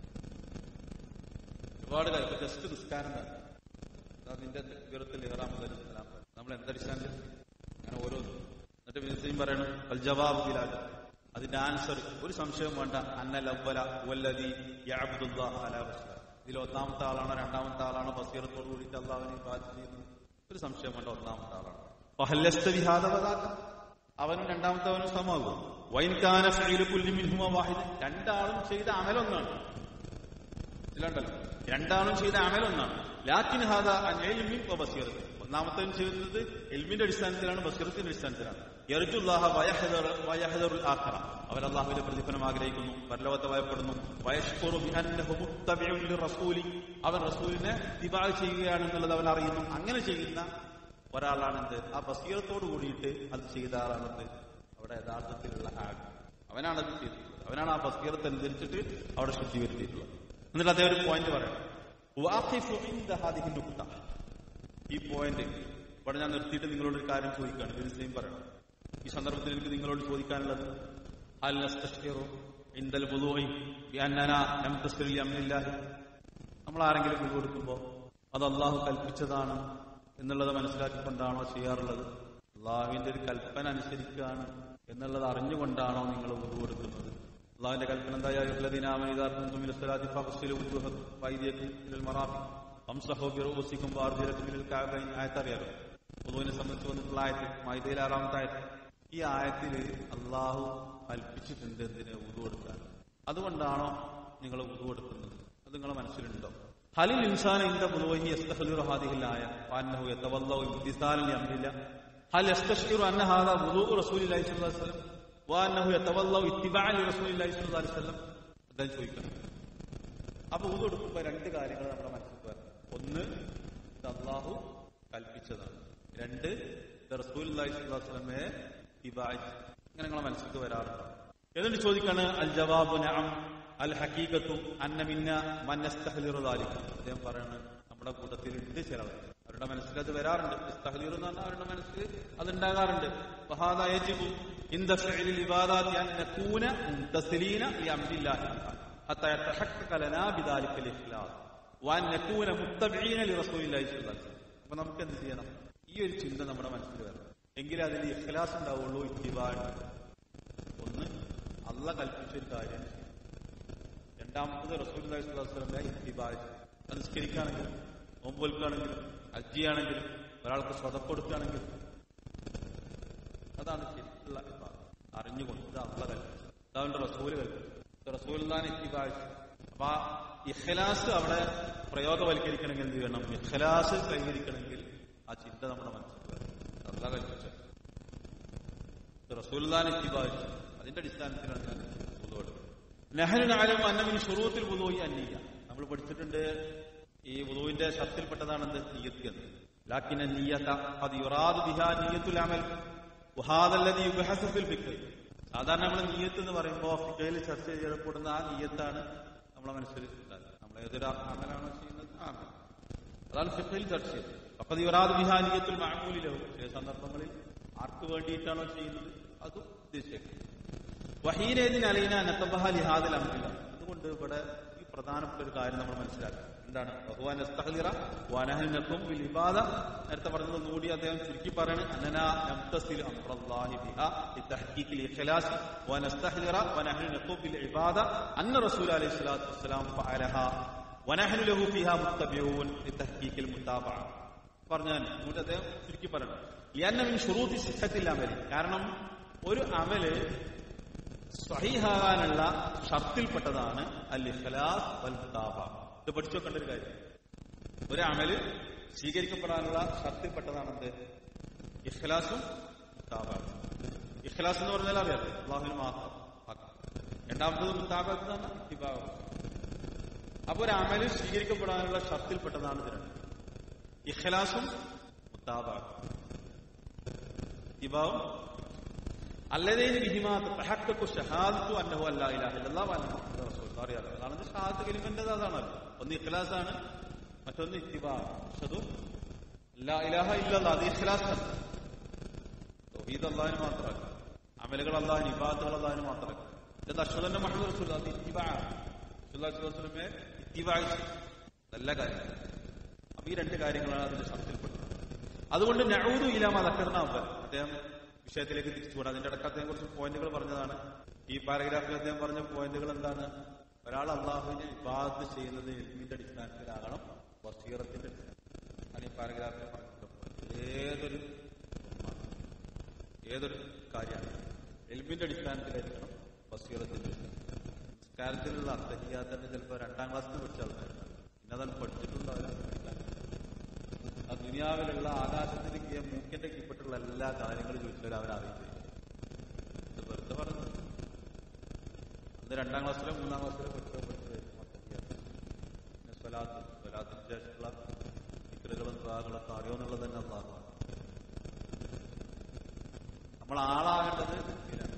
ഒരുപാട് കാര്യം ഇപ്പൊ ജസ്റ്റ് നിസ്കാരം തന്നെ അതാ നിന്റെ വിവരത്തിൽ ഏറാം മുതൽ ഇസ്ലാം വരെ. നമ്മൾ എന്തടിസ്ഥാനത്തിൽ അങ്ങനെ ഓരോന്നും എന്നിട്ട് വിജയം പറയണം അൽ ജവാബ് ബിലാൽ അതിന്റെ ആൻസർ ഒരു സംശയം വേണ്ട അന്നൽ അവല വല്ലതി യഅബ്ദുല്ലാഹ അലാ ബസ്വ ഇതിൽ ഒന്നാമത്തെ ആളാണോ രണ്ടാമത്തെ ആളാണോ ബസീറത്തോട് കൂടിയിട്ട് അള്ളാഹുവിനെ ബാധിച്ച് ചെയ്യുന്നത് ഒരു സംശയം വേണ്ട ഒന്നാമത്തെ ആളാണ് ഫഹല്ലസ്ത വിഹാദവദാക്ക അവനും രണ്ടാമത്തവനും സമമാകും വൈൻകാന ഫീല് കുല്ലി മിൻഹുമ വാഹിദ് രണ്ടാളും ചെയ്ത അമലൊന്നാണ് ഇതിലുണ്ടല്ലോ രണ്ടാളും ചെയ്ത അമലൊന്നാണ് ലാക്കിൻ ഹാദ അൽമിൻ ബസീറത്ത് ഒന്നാമത്തവൻ ചെയ്യുന്നത് എൽമിന്റെ അടിസ്ഥാനത്തിലാണ് ബസീറത്തിന്റെ അടിസ്ഥാനത്തിലാണ് യർജുല്ലാഹ വയഹദർ വയഹദറുൽ ആഖറ അവൻ അള്ളാഹുവിന്റെ പ്രതിഫലം ആഗ്രഹിക്കുന്നു പരലോകത്തെ ഭയപ്പെടുന്നു വയഷ്കുറു ബിഅന്നഹു മുത്തബിഉൻ ലിറസൂലി അവൻ റസൂലിനെ തിബാ ചെയ്യുകയാണെന്നുള്ളത് അവൻ അറിയുന്നു അങ്ങനെ ചെയ്യുന്ന ഒരാളാണെന്ത് ആ ബസീറത്തോട് കൂടിയിട്ട് അത് ചെയ്ത ആളാണെന്ത് അവിടെ യഥാർത്ഥത്തിലുള്ള ആൾ അവനാണ് അത് ചെയ്തിട്ടുള്ളത് അവനാണ് ആ ബസീറത്ത് അനുസരിച്ചിട്ട് അവിടെ ശുദ്ധി വരുത്തിയിട്ടുള്ളത് എന്നിട്ട് അദ്ദേഹം ഒരു പോയിന്റ് പറയാം വാഖിഫു ഇൻദ ഹാദിഹി നുക്ത ഈ പോയിന്റ് ഇവിടെ ഞാൻ നിർത്തിയിട്ട് നിങ്ങളോട് ഒരു കാര്യം ചോദിക്കുകയാണ് വിനിസയും പറയണം ഈ സന്ദർഭത്തിൽ എനിക്ക് നിങ്ങളോട് ചോദിക്കാനുള്ളത് അൽ നസ്തഷ്കിറു ഇൻദൽ വുദൂഇ ബിഅന്നന ലം തസ്ലി അംരില്ലാഹി നമ്മൾ ആരെങ്കിലും വിളി കൊടുക്കുമ്പോൾ അത് അള്ളാഹു കൽപ്പിച്ചതാണ് എന്നുള്ളത് മനസ്സിലാക്കിക്കൊണ്ടാണോ ചെയ്യാറുള്ളത് അള്ളാഹുവിന്റെ ഒരു കൽപ്പന അനുസരിക്കുകയാണ് എന്നുള്ളത് അറിഞ്ഞുകൊണ്ടാണോ നിങ്ങൾ ഉതു കൊടുക്കുന്നത് അള്ളാഹുവിന്റെ കൽപ്പന എന്തായാലും പൊതുവിനെ സംബന്ധിച്ച് വന്നിട്ടുള്ള ആയത്ത് മൈദയിൽ ആറാമത്തെ ആയത്ത് ഈ ആയത്തിൽ അള്ളാഹു കൽപ്പിച്ചിട്ടുണ്ട് എന്തിന് ഉതു കൊടുക്കാൻ അതുകൊണ്ടാണോ നിങ്ങൾ ഉതു കൊടുക്കുന്നത് അത് നിങ്ങളെ മനസ്സിലുണ്ടോ ഹലിൽ ഇൻസാൻ ഇന്ത ബുലുവഹി യസ്തഹ്ലിറു ഹാദിഹില്ലായ വഅന്നഹു യതവല്ലഉ ഇംതിസാലൻ ലിഅംരില്ല ഹൽ യസ്തശ്ഇറു അന്ന ഹാദാ വുദൂഉ റസൂലില്ലാഹി സ്വല്ലല്ലാഹു അലൈഹി വസല്ലം വഅന്നഹു യതവല്ലഉ ഇത്തിബാഅൻ ലിറസൂലില്ലാഹി സ്വല്ലല്ലാഹു അലൈഹി വസല്ലം അദ്ദേഹം ചോദിക്കണം അപ്പൊ ഊത് കൊടുക്കുമ്പോ രണ്ട് കാര്യങ്ങൾ നമ്മുടെ മനസ്സിൽ വരണം ഒന്ന് ഇത് അള്ളാഹു കൽപ്പിച്ചതാണ് രണ്ട് ഇത് റസൂൽ സ്വലമെ ഇബായ് ഇങ്ങനെ നിങ്ങളെ മനസ്സിലേക്ക് വരാറുണ്ടോ എന്നിട്ട് ചോദിക്കാണ് അൽ ജവാബു നഅം അൽ ഹക്കീകത്തു അന്ന മിന്ന മന്നസ്തഹ്ലിറു ദാലിക അദ്ദേഹം പറയുന്നത് നമ്മുടെ കൂട്ടത്തിൽ ഉണ്ട് ചിലർ അവരുടെ മനസ്സിൽ അത് വരാറുണ്ട് ഇസ്തഹ്ലീർ എന്ന് പറഞ്ഞാൽ അവരുടെ മനസ്സിൽ അത് ഉണ്ടാകാറുണ്ട് വഹാദ യജിബു ഇന്ദ ഫിഅലിൽ ഇബാദാത്തി അൻ നകൂന മുംതസിലീന ലിഅംരില്ലാഹി حتى يتحقق لنا بذلك الإخلاص وأن نكون متبعين لرسول الله صلى الله عليه وسلم അപ്പൊ നമുക്ക് എന്ത് ചെയ്യണം ഈ ഒരു ചിന്ത നമ്മുടെ മനസ്സിൽ വരണം എങ്കിലേ അതിൽ ഇഖ്ലാസ് ഉണ്ടാവുള്ളൂ ഇത്തിബാട് ഒന്ന് അല്ല കൽപ്പിച്ച ഒരു കാര്യം രണ്ടാമത്തത് റസൂൽ വസ്ലമെ ഇത്തിബാട് അത് നിസ്കരിക്കുകയാണെങ്കിലും നോമ്പൊൽക്കുകയാണെങ്കിലും അജ്ജിയാണെങ്കിലും ഒരാൾക്ക് സ്വതപ്പെടുക്കുകയാണെങ്കിലും അതാണ് ശരിക്കുള്ള ഇബാദത്ത് അറിഞ്ഞുകൊണ്ട് ഇത് അല്ല കൽപ്പിച്ചു അതവന്റെ റസൂല് കൽപ്പിച്ചു റസൂൽദാൻ ഇത്തിബാഴ്ച അപ്പൊ ആ ഇഖ്ലാസ് അവിടെ പ്രയോഗവൽക്കരിക്കണമെങ്കിൽ എന്ത് ചെയ്യണം ഇഖ്ലാസ് കൈവരിക്കണമെങ്കിൽ ആ ചിന്ത നമ്മുടെ മനസ്സിൽ വരണം അല്ല കൽപ്പിച്ച റസൂൽദാൻ ഇത്തിബാഴ്ച അതിന്റെ അടിസ്ഥാനത്തിലാണ് ഞാൻ പുതുവെടുക്കുന്നത് നെഹ്റുനാലും അന്നമിൻ ഷുറൂത്തിൽ പുതുപോയി അന്യ നമ്മൾ പഠിച്ചിട്ടുണ്ട് ഈ വുളുവിന്റെ ഷർത്തിൽപ്പെട്ടതാണെന്ത് നീയത്ത് എന്ന് ലാക്കിന നീയത്ത അത് യുറാദ് ബിഹാ നീയത്തുൽ അമൽ വഹാദല്ലദി യുബ്ഹസു ഫിൽ ഫിക്ർ സാധാരണ നമ്മൾ നീയത്ത് എന്ന് പറയുമ്പോൾ ഫിക്കയിൽ ചർച്ച ചെയ്യപ്പെടുന്ന ആ നീയത്താണ് നമ്മളെ മനസ്സിൽ ഉണ്ടാകുക നമ്മൾ ഏതൊരു അമലാണോ ചെയ്യുന്നത് ആ അമൽ അതാണ് ഫിക്കയിൽ ചർച്ച ചെയ്തത് അപ്പൊ യുറാദ് ബിഹാ നീയത്തുൽ മാമൂലിലാവും ചില സന്ദർഭങ്ങളിൽ ആർക്ക് വേണ്ടിയിട്ടാണോ ചെയ്യുന്നത് അത് ഉദ്ദേശിച്ചേക്കുന്നത് വഹീനേദിൻ അലീന നത്തബഹ ലിഹാദിൽ അമില്ല അതുകൊണ്ട് ഇവിടെ ഈ പ്രധാനപ്പെട്ട ഒരു കാര്യം നമ്മൾ മനസ്സിലാക്കുക എന്താണ് ബഹുവാൻ അസ്തഹലിറ വനഹനക്കും ബിൽ ഇബാദ നേരത്തെ പറഞ്ഞത് ഒന്നുകൂടി അദ്ദേഹം ചുരുക്കി പറയാണ് അനന നംതസിൽ അംറല്ലാഹി ബിഹ ലിതഹ്ഖീഖിൽ ഇഖ്ലാസ് വനസ്തഹലിറ വനഹനക്കും ബിൽ ഇബാദ അന്ന റസൂൽ അലൈഹി സ്വലാത്തു വസ്സലാം ഫഅലഹ വനഹനു ലഹു ഫിഹ മുത്തബിഊൻ ലിതഹ്ഖീഖിൽ മുതാബഅ പറഞ്ഞാൽ ഇങ്ങോട്ട് അദ്ദേഹം ചുരുക്കി പറയണം ലിയന്ന മിൻ ഷുറൂത്തി സിഹത്തിൽ അമൽ കാരണം ഒരു അമല് സ്വഹീഹാകാനുള്ള ഷർത്തിൽപ്പെട്ടതാണ് അൽ ഇഖ്ലാസ് വൽ മുതാബ ഇത് പഠിച്ചു വെക്കേണ്ട ഒരു കാര്യം ഒരു അമല് സ്വീകരിക്കപ്പെടാനുള്ള ഷർത്തിൽപ്പെട്ടതാണ് എന്ത് ഇഖ്ലാസും മുതാബ ഇഖ്ലാസ് എന്ന് പറഞ്ഞാൽ അറിയാം അള്ളാഹുവിന് മാത്രം ആക്കാം രണ്ടാമത്തത് മുതാബത്ത് എന്ന് പറഞ്ഞാൽ ഇത്തിബാവ് അപ്പൊ ഒരു അമല് സ്വീകരിക്കപ്പെടാനുള്ള ഷർത്തിൽപ്പെട്ടതാണ് ഇത് രണ്ട് ഇഖ്ലാസും മുതാബാക്കും ഇബാവും അല്ലതേന് ബിഹിമാ തഹക്കു ഷഹാദത്തു അന്നഹു അല്ലാ ഇലാഹ ഇല്ലല്ലാഹ് വ അന്ന മുഹമ്മദ് റസൂലുള്ളാഹി അറിയാലോ അതാണ് ഷഹാദത്ത് കലിമന്റേത് അതാണല്ലോ ഒന്ന് ഇഖ്ലാസ് ആണ് മറ്റൊന്ന് ഇത്തിബാ അഷ്ഹദു ലാ ഇലാഹ ഇല്ലല്ലാഹ് അത് ഇഖ്ലാസ് ആണ് തൗഹീദ് അല്ലാഹുവിന് മാത്രമല്ല അമലുകൾ അല്ലാഹുവിന് ഇബാദത്തുകൾ അല്ലാഹുവിന് മാത്രമല്ല ഇത് അഷ്ഹദു മുഹമ്മദ് റസൂൽ അത് ഇത്തിബാ റസൂലുള്ളാഹി സ്വല്ലല്ലാഹു അലൈഹി വസല്ലമയെ ഇത്തിബാ നല്ല കാര്യം അപ്പൊ ഈ രണ്ട് കാര്യങ്ങളാണ് അതിന്റെ ശബ്ദത്തിൽപ്പെട്ടത് അതുകൊണ്ട് നഊദു ഇലാമ ദക്കർന അവൽ അദ്ദേഹം വിഷയത്തിലേക്ക് തിരിച്ചുകൂടാ അതിന്റെ ഇടയ്ക്ക് അദ്ദേഹം കുറച്ച് പോയിന്റുകൾ പറഞ്ഞതാണ് ഈ പാരഗ്രാഫിൽ അദ്ദേഹം പറഞ്ഞ പോയിന്റുകൾ എന്താണ് ഒരാൾ അള്ളാഹുവിനെ വിവാദത്ത് ചെയ്യുന്നത് എൽമിന്റെ അടിസ്ഥാനത്തിലാകണം വസീറത്തിന്റെ അടിസ്ഥാനത്തിൽ ആണ് ഈ പാരഗ്രാഫിൽ പറഞ്ഞിട്ടുള്ള ഏതൊരു ഏതൊരു കാര്യമാണ് എൽമിന്റെ അടിസ്ഥാനത്തിലായിരിക്കണം വസീറത്തിന്റെ സംസ്കാരത്തിലുള്ള അത്തഹിയാത്തന്നെ ചിലപ്പോൾ രണ്ടാം ക്ലാസ്സിൽ പഠിച്ച ആൾക്കാരുണ്ട് ഇന്നതാണ് പഠിച്ചിട്ടുണ്ടാവില്ല ആ ദുനിയാവിലുള്ള ആകാശത്തിന് കീഴ മൂക്കിന്റെ കീഴ്പ്പെട്ടുള്ള എല്ലാ കാര്യങ്ങളും ചോദിച്ചാൽ അവർ അറിയില്ല ഇത് വെറുതെ പറഞ്ഞു അത് രണ്ടാം ക്ലാസ്സിലോ മൂന്നാം ക്ലാസ്സിലോ പഠിച്ചോ പഠിച്ചു പിന്നെ സ്വലാത്ത് സ്വലാത്തിന് ശേഷമുള്ള ഇക്കറുകളും ദ്വാകളൊക്കെ അറിയുമെന്നുള്ളത് തന്നെ അള്ളാഹു നമ്മൾ ആളാകേണ്ടത് ഇതിലാണ്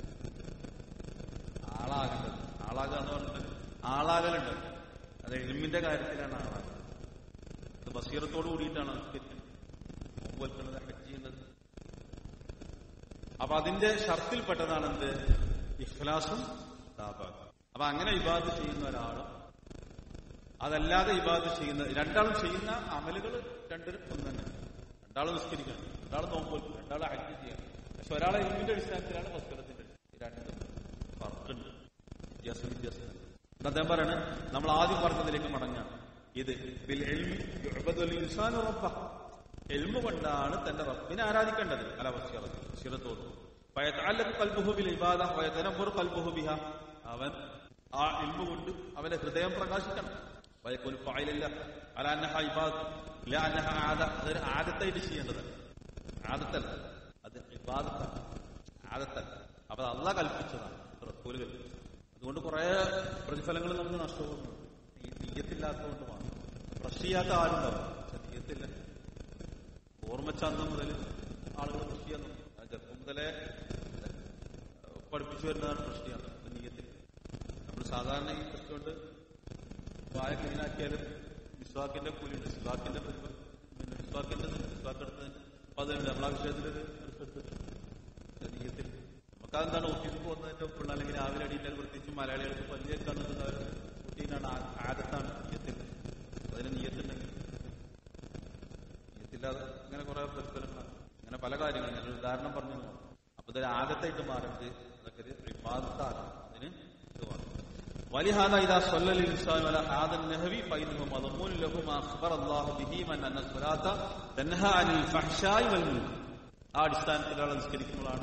ആളാകേണ്ടത് ആളാകുക എന്ന് പറഞ്ഞിട്ട് ആളാകലുണ്ട് അത് എൽമിന്റെ കാര്യത്തിലാണ് ആളാകുന്നത് അത് ബസീറത്തോട് കൂടിയിട്ടാണ് വെക്കുന്നത് ഹജ്ജ് ചെയ്യുന്നത് അപ്പൊ അതിന്റെ ഷർത്തിൽപ്പെട്ടതാണ് എന്ത് ഇഖ്ലാസും താപാക്കും അപ്പൊ അങ്ങനെ ഇബാദ് ചെയ്യുന്ന ഒരാളും അതല്ലാതെ ഇബാദ് ചെയ്യുന്ന രണ്ടാളും ചെയ്യുന്ന അമലുകൾ രണ്ടും ഒന്ന് തന്നെ രണ്ടാളും നിസ്കരിക്കണം രണ്ടാൾ നോമ്പ് വെക്കും രണ്ടാൾ ഹജ്ജ് ചെയ്യണം പക്ഷെ ഒരാളെ ഇൽമിന്റെ അടിസ്ഥാനത്തിലാണ് ബസ്കരത്തിന്റെ രണ്ടും വർക്കുണ്ട് വ്യത്യാസം വ്യത്യാസം അദ്ദേഹം പറയാണ് നമ്മൾ ആദ്യം പറഞ്ഞതിലേക്ക് മടങ്ങാണ് ഇത് ബിൽ ഇൻസാൻ റബ്ബ എൽമ കൊണ്ടാണ് തന്റെ റബ്ബിനെ ആരാധിക്കേണ്ടത് അല വസ്യറത്തോട് കൽബുഹു ബിൽ ഇബാദ വയതനബുർ കൽബുഹു ബിഹ അവൻ ആ ഇൽമ കൊണ്ട് അവന്റെ ഹൃദയം പ്രകാശിക്കണം വയക്കൊരു പായലില്ല അലാന്നഹ ഇബാദ് ഇല്ല അന്നഹ ആദ അതൊരു ആദത്തായിട്ട് ചെയ്യേണ്ടതല്ല ആദത്തല്ല അത് ഇബാദത്താണ് ആദത്തല്ല അപ്പൊ അത് അള്ളാഹ് കൽപ്പിച്ചതാണ് റസൂല് കൽപ്പിച്ചത് അതുകൊണ്ട് കുറെ പ്രതിഫലങ്ങൾ നമുക്ക് നഷ്ടപ്പെടുന്നു ഈ നീയത്തില്ലാത്തതുകൊണ്ട് മാത്രം ബ്രഷ് ചെയ്യാത്ത ആരുണ്ടാവും പക്ഷെ നീയത്തില്ല ഓർമ്മച്ചാന്തം മുതൽ ആളുകൾ കൃഷി ചെയ്യാൻ തുടങ്ങി. ആ ചെറുപ്പം മുതലേ ഏഹ്, പഠിപ്പിച്ചു വരുന്നതാണ് കൃഷി ചെയ്യാൻ നീയത്തിൽ നമ്മൾ സാധാരണ ഈ കൃഷി കൊണ്ട് വായ ക്ലീനാക്കിയാലും വിസ്വാക്കിന്റെ കൂലിയുണ്ട് വിസ്വാക്കിന്റെ പ്രതിഫലം പിന്നെ വിസ്വാക്കിന്റെ വിസ്വാക്ക് എടുത്തതിന് അപ്പൊ അതുണ്ട് നമ്മൾ ആ വിഷയത്തിലൊരു നീയത്തിൽ നമുക്കതെന്താണ് ഓഫീസിൽ പോകുന്നതിന്റെ ഒപ്പുള്ള അല്ലെങ്കിൽ രാവിലെ അടിയിട്ടാൽ പ്രത്യേകിച്ച് മലയാളികൾക്ക് വലിയ കണ്ണുന്നവർ കുട്ടീനാണ് ആദത്താണ് നീയത്തിൽ അതിന് നീയത്തുണ്ടെങ്കിൽ നീയത്തില്ലാതെ ഇങ്ങനെ കുറെ പ്രതിഫലങ്ങളാണ് അങ്ങനെ പല കാര്യങ്ങളും ഞാൻ ഒരു ഉദാഹരണം പറഞ്ഞു എന്ന് മാത്രം. അപ്പൊ ഇതൊരു ആദത്തായിട്ട് മാറുന്നത് അതൊക്കെ ഒരു വിവാദത്താണ് അതിന് ഇത് മാറും ولهذا إذا صلى الإنسان على هذا النهو فإنه مضمون له ما أخبر الله به من أن الصلاة تنهى عن الفحشاء والمنكر ആ അടിസ്ഥാനത്തിൽ ഒരാൾ നിസ്കരിക്കുമ്പോഴാണ്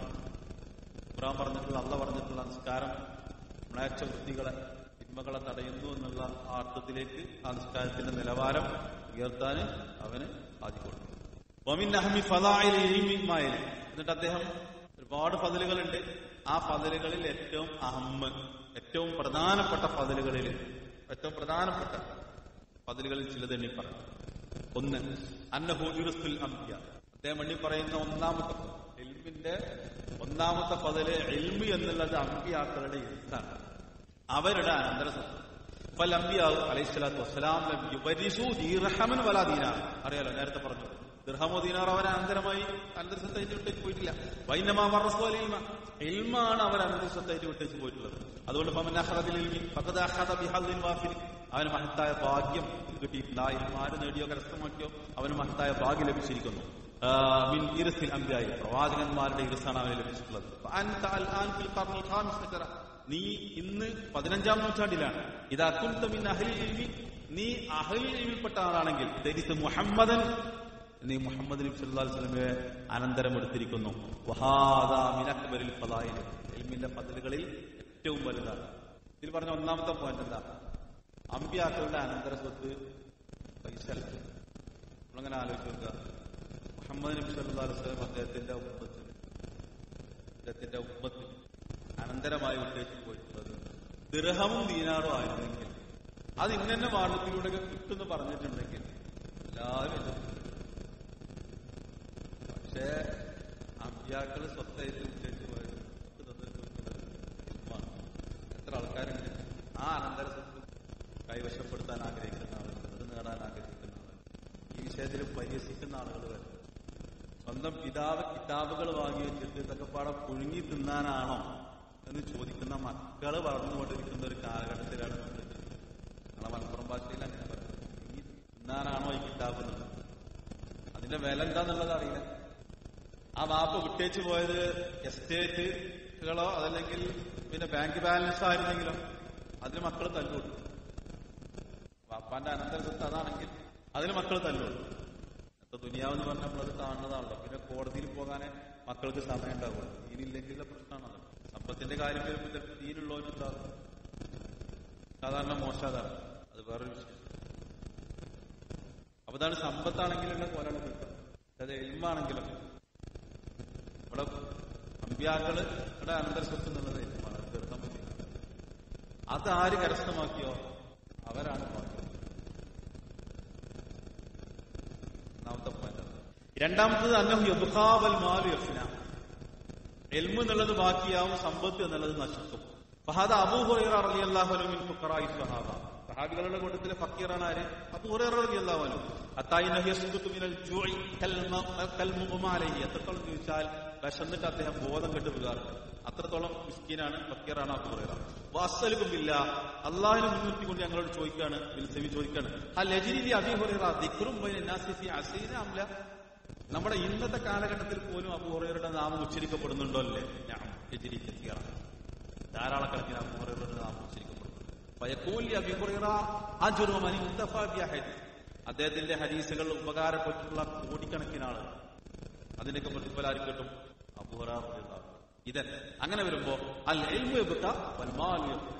ഖുറാൻ പറഞ്ഞിട്ടുള്ള അള്ള പറഞ്ഞിട്ടുള്ള നിസ്കാരം മ്ലേച്ഛ വൃത്തികളെ തിന്മകളെ തടയുന്നു എന്നുള്ള ആ അർത്ഥത്തിലേക്ക് ആ നിസ്കാരത്തിന്റെ നിലവാരം ഉയർത്താൻ അവന് സാധിക്കുള്ളൂ വമിൻ അഹമി ഫലായിൽ എന്നിട്ട് അദ്ദേഹം ഒരുപാട് ഫതിലുകളുണ്ട് ആ ഫതിലുകളിൽ ഏറ്റവും അഹമ്മ് ഏറ്റവും പ്രധാനപ്പെട്ട ഫതിലുകളിൽ ഏറ്റവും പ്രധാനപ്പെട്ട ഫതിലുകളിൽ ചിലത് എണ്ണി പറഞ്ഞു ഒന്ന് അന്നഹൂജുറുസ്തുൽ അംബ്യ അദ്ദേഹം എണ്ണി പറയുന്ന ഒന്നാമത്തെ ഫതിൽ. ഇൽമിന്റെ ഒന്നാമത്തെ പതില് എൽമി എന്നുള്ളത് അമ്പിയാക്കളുടെ ഇൽത്താണ് അവരുടെ അനന്തര സ്വത്ത് ഫൽ അംബിയാവ് അലൈഹിസ്സലാത്തു വസ്സലാം ലം യുബരിസു ദീർഹമൻ വലാ ദീനാർ അറിയാലോ നേരത്തെ പറഞ്ഞു ദിർഹമോ ദീനാറോ അവർ അനന്തരമായി അനന്തര സ്വത്തായിട്ട് വിട്ടേക്ക് പോയിട്ടില്ല വൈനമാ മറസു അൽ ഇൽമ ഇൽമാണ് അവർ അനന്തര സ്വത്തായിട്ട് വിട്ടേക്ക് പോയിട്ടുള്ളത് അതുകൊണ്ട് ഫമൻ അഖറബിൽ ഇൽമി ഫഖദ് അഖദ ബിഹദ്ദിൻ വാഫിർ അവന് മഹത്തായ ഭാഗ്യം കിട്ടിയിട്ടില്ല ഇൽമാര് നേടിയോ കരസ്ഥമാക്കിയോ അവന് മഹത്തായ ഭാഗ്യം ലഭിച്ചിരിക്കുന്നു ആ, മിൻ ഇർസിൽ അംബിയായി പ്രവാചകന്മാരുടെ ഇർസാണ് അവന് ലഭിച്ചിട്ടുള്ളത് ഫഅൻത അൽആൻ ഫിൽ ഖർനിൽ ഖാമിസ് അശറ. നീ ഇന്ന് പതിനഞ്ചാം നൂറ്റാണ്ടിലാണ് ഇതാ കുന്ത മിൻ അഹ്ലിൽ ഇൽമി നീ അഹ്ലിൽ ഇൽമിൽപ്പെട്ട ആളാണെങ്കിൽ തെരിത്ത് മുഹമ്മദൻ നീ മുഹമ്മദ് നബി സല്ലല്ലാഹു അലൈഹി വസല്ലമയെ അനന്തരം എടുത്തിരിക്കുന്നു വഹാദാ മിൻ അക്ബരിൽ ഫളായിൽ ഇൽമിന്റെ പദവികളിൽ ഏറ്റവും വലുതാണ് ഇതിൽ പറഞ്ഞ ഒന്നാമത്തെ പോയിന്റ് എന്താ അമ്പിയാക്കളുടെ അനന്തര സ്വത്ത് പൈസ അല്ല നമ്മളങ്ങനെ ആലോചിച്ച് നോക്കുക മുഹമ്മദ് നബി സല്ലല്ലാഹു അലൈഹി വസല്ലം അദ്ദേഹത്തിന്റെ ഉമ്മത്തിന് അദ്ദേഹത്തിന്റെ ഉമ്മത്തിന് അനന്തരമായി വിട്ടേച്ച് പോയിട്ടുള്ളത് ദിർഹമും ദീനാറും ആയിരുന്നെങ്കിൽ അത് ഇന്നെ മാർഗത്തിലൂടെ കിട്ടുമെന്ന് പറഞ്ഞിട്ടുണ്ടെങ്കിൽ എല്ലാവരും എതിർക്കും. പക്ഷേ അമ്പ്യാക്കള് സ്വത്തായിട്ട് വിട്ടേച്ച് പോയത് നമുക്ക് തന്നിട്ട് പോയിട്ടുള്ളത് ഇൽമാണ്. എത്ര ആൾക്കാരുണ്ട് ആ അനന്തര സ്വത്ത് കൈവശപ്പെടുത്താൻ ആഗ്രഹിക്കുന്ന ആളുകൾ അത് നേടാൻ ആഗ്രഹിക്കുന്ന ആളുകൾ ഈ വിഷയത്തിൽ പരിഹസിക്കുന്ന ആളുകൾ വരെ സ്വന്തം പിതാവ് കിതാബുകൾ വാങ്ങി വെച്ചിട്ട് ഇതൊക്കെ പാടെ പുഴുങ്ങി തിന്നാനാണോ എന്ന് ചോദിക്കുന്ന മക്കള് വളർന്നുകൊണ്ടിരിക്കുന്ന ഒരു കാലഘട്ടത്തിലാണ് നമ്മൾ നമ്മളെ മലപ്പുറം ഭാഷയിൽ അങ്ങനെ പറയുന്നത് പുഴുങ്ങി തിന്നാനാണോ ഈ കിതാബ് എന്നുള്ളത് അതിന്റെ വില എന്താന്നുള്ളത് അറിയില്ല ആ വാപ്പ വിട്ടേച്ച് പോയത് എസ്റ്റേറ്റുകളോ അതല്ലെങ്കിൽ പിന്നെ ബാങ്ക് ബാലൻസ് ആയിരുന്നെങ്കിലോ അതിന് മക്കൾ തല്ലുകൊടുക്കും വാപ്പാന്റെ അനന്തര സ്വത്ത് അതാണെങ്കിൽ അതിന് മക്കൾ തല്ലുകൊടുക്കും ഇപ്പൊ ദുനിയാവെന്ന് പറഞ്ഞപ്പോൾ അത് കാണുന്നതാണല്ലോ പിന്നെ കോടതിയിൽ പോകാനേ മക്കൾക്ക് സമയം ഉണ്ടാവുള്ളൂ ഇതിനില്ലെങ്കിലുള്ള പ്രശ്നമാണത് സമ്പത്തിന്റെ കാര്യം വരുമ്പോൾ ചിലപ്പോൾ തീരുള്ളവനുണ്ടാവും സാധാരണ മോശാതാണ് അത് വേറൊരു വിഷയം അപ്പൊ അതാണ് സമ്പത്താണെങ്കിലുള്ള പോലെയാണ് കിട്ടും അത് എൽമാണെങ്കിലും ഇവിടെ അമ്പ്യാക്കളുടെ അനന്തര സ്വത്ത് എന്നുള്ളത് എൽമാണ് തീർക്കാൻ പറ്റില്ല അത് ആര് കരസ്ഥമാക്കിയോ അവരാണ് ഭാഗ്യം ഒന്നാമത്തെ പോയിന്റ് രണ്ടാമത്തത് അന്നഹു യബുഖാവൽ മാലു യഫ്ന എൽമു എന്നുള്ളത് ബാക്കിയാവും സമ്പത്ത് എന്നുള്ളത് നശിക്കും ഫഹാദ അബൂ ഹുറൈറ റളിയല്ലാഹു അൻഹു മിൻ ഫുഖറായി സ്വഹാബ സഹാബികളുടെ കൂട്ടത്തിലെ ഫക്കീറാണ് ആര് അബൂ ഹുറൈറ റളിയല്ലാഹു അൻഹു അത്തായി നഹി യസ്കുതു മിനൽ ജൂഇ കൽ മ- കൽ മുഗ്മ അലൈഹി എത്രത്തോളം ചോദിച്ചാൽ വിശന്നിട്ട് അദ്ദേഹം ബോധം കെട്ട് വീഴാറുണ്ട് അത്രത്തോളം മിസ്കീനാണ് ഫക്കീറാണ് അബൂ ഹുറൈറ വാസ്സലുമില്ല അള്ളാഹിനെ മുൻനിർത്തിക്കൊണ്ട് ഞങ്ങളോട് ചോദിക്കാണ് വിൽസമി ചോദിക്കാണ് ആ ലജിരി അബി ഹുറൈറ ദിക്റും ബൈന നാസി ഫി അസീന അംല നമ്മുടെ ഇന്നത്തെ കാലഘട്ടത്തിൽ പോലും അബൂഹുറയുടെ നാമം ഉച്ചരിക്കപ്പെടുന്നുണ്ടോ അല്ലേ ഞാൻ എജിരി കത്തീറ ധാരാളക്കണക്കിന് അബൂഹുറയുടെ നാമം ഉച്ചരിക്കപ്പെടുന്നു ഫയക്കൂലി അബിഹുറ അജുറുമനി മുത്തഫാബിയ ഹദീസ് അദ്ദേഹത്തിന്റെ ഹദീസുകൾ ഉപകാരപ്പെട്ടിട്ടുള്ള കോടിക്കണക്കിന് ആളുകൾ അതിന്റെയൊക്കെ പ്രതിഫലം ആർക്ക് കിട്ടും അബൂഹുറ ഇത് അങ്ങനെ വരുമ്പോ അൽ എൽമു യബ്ക വൽ മാലു യബ്ക.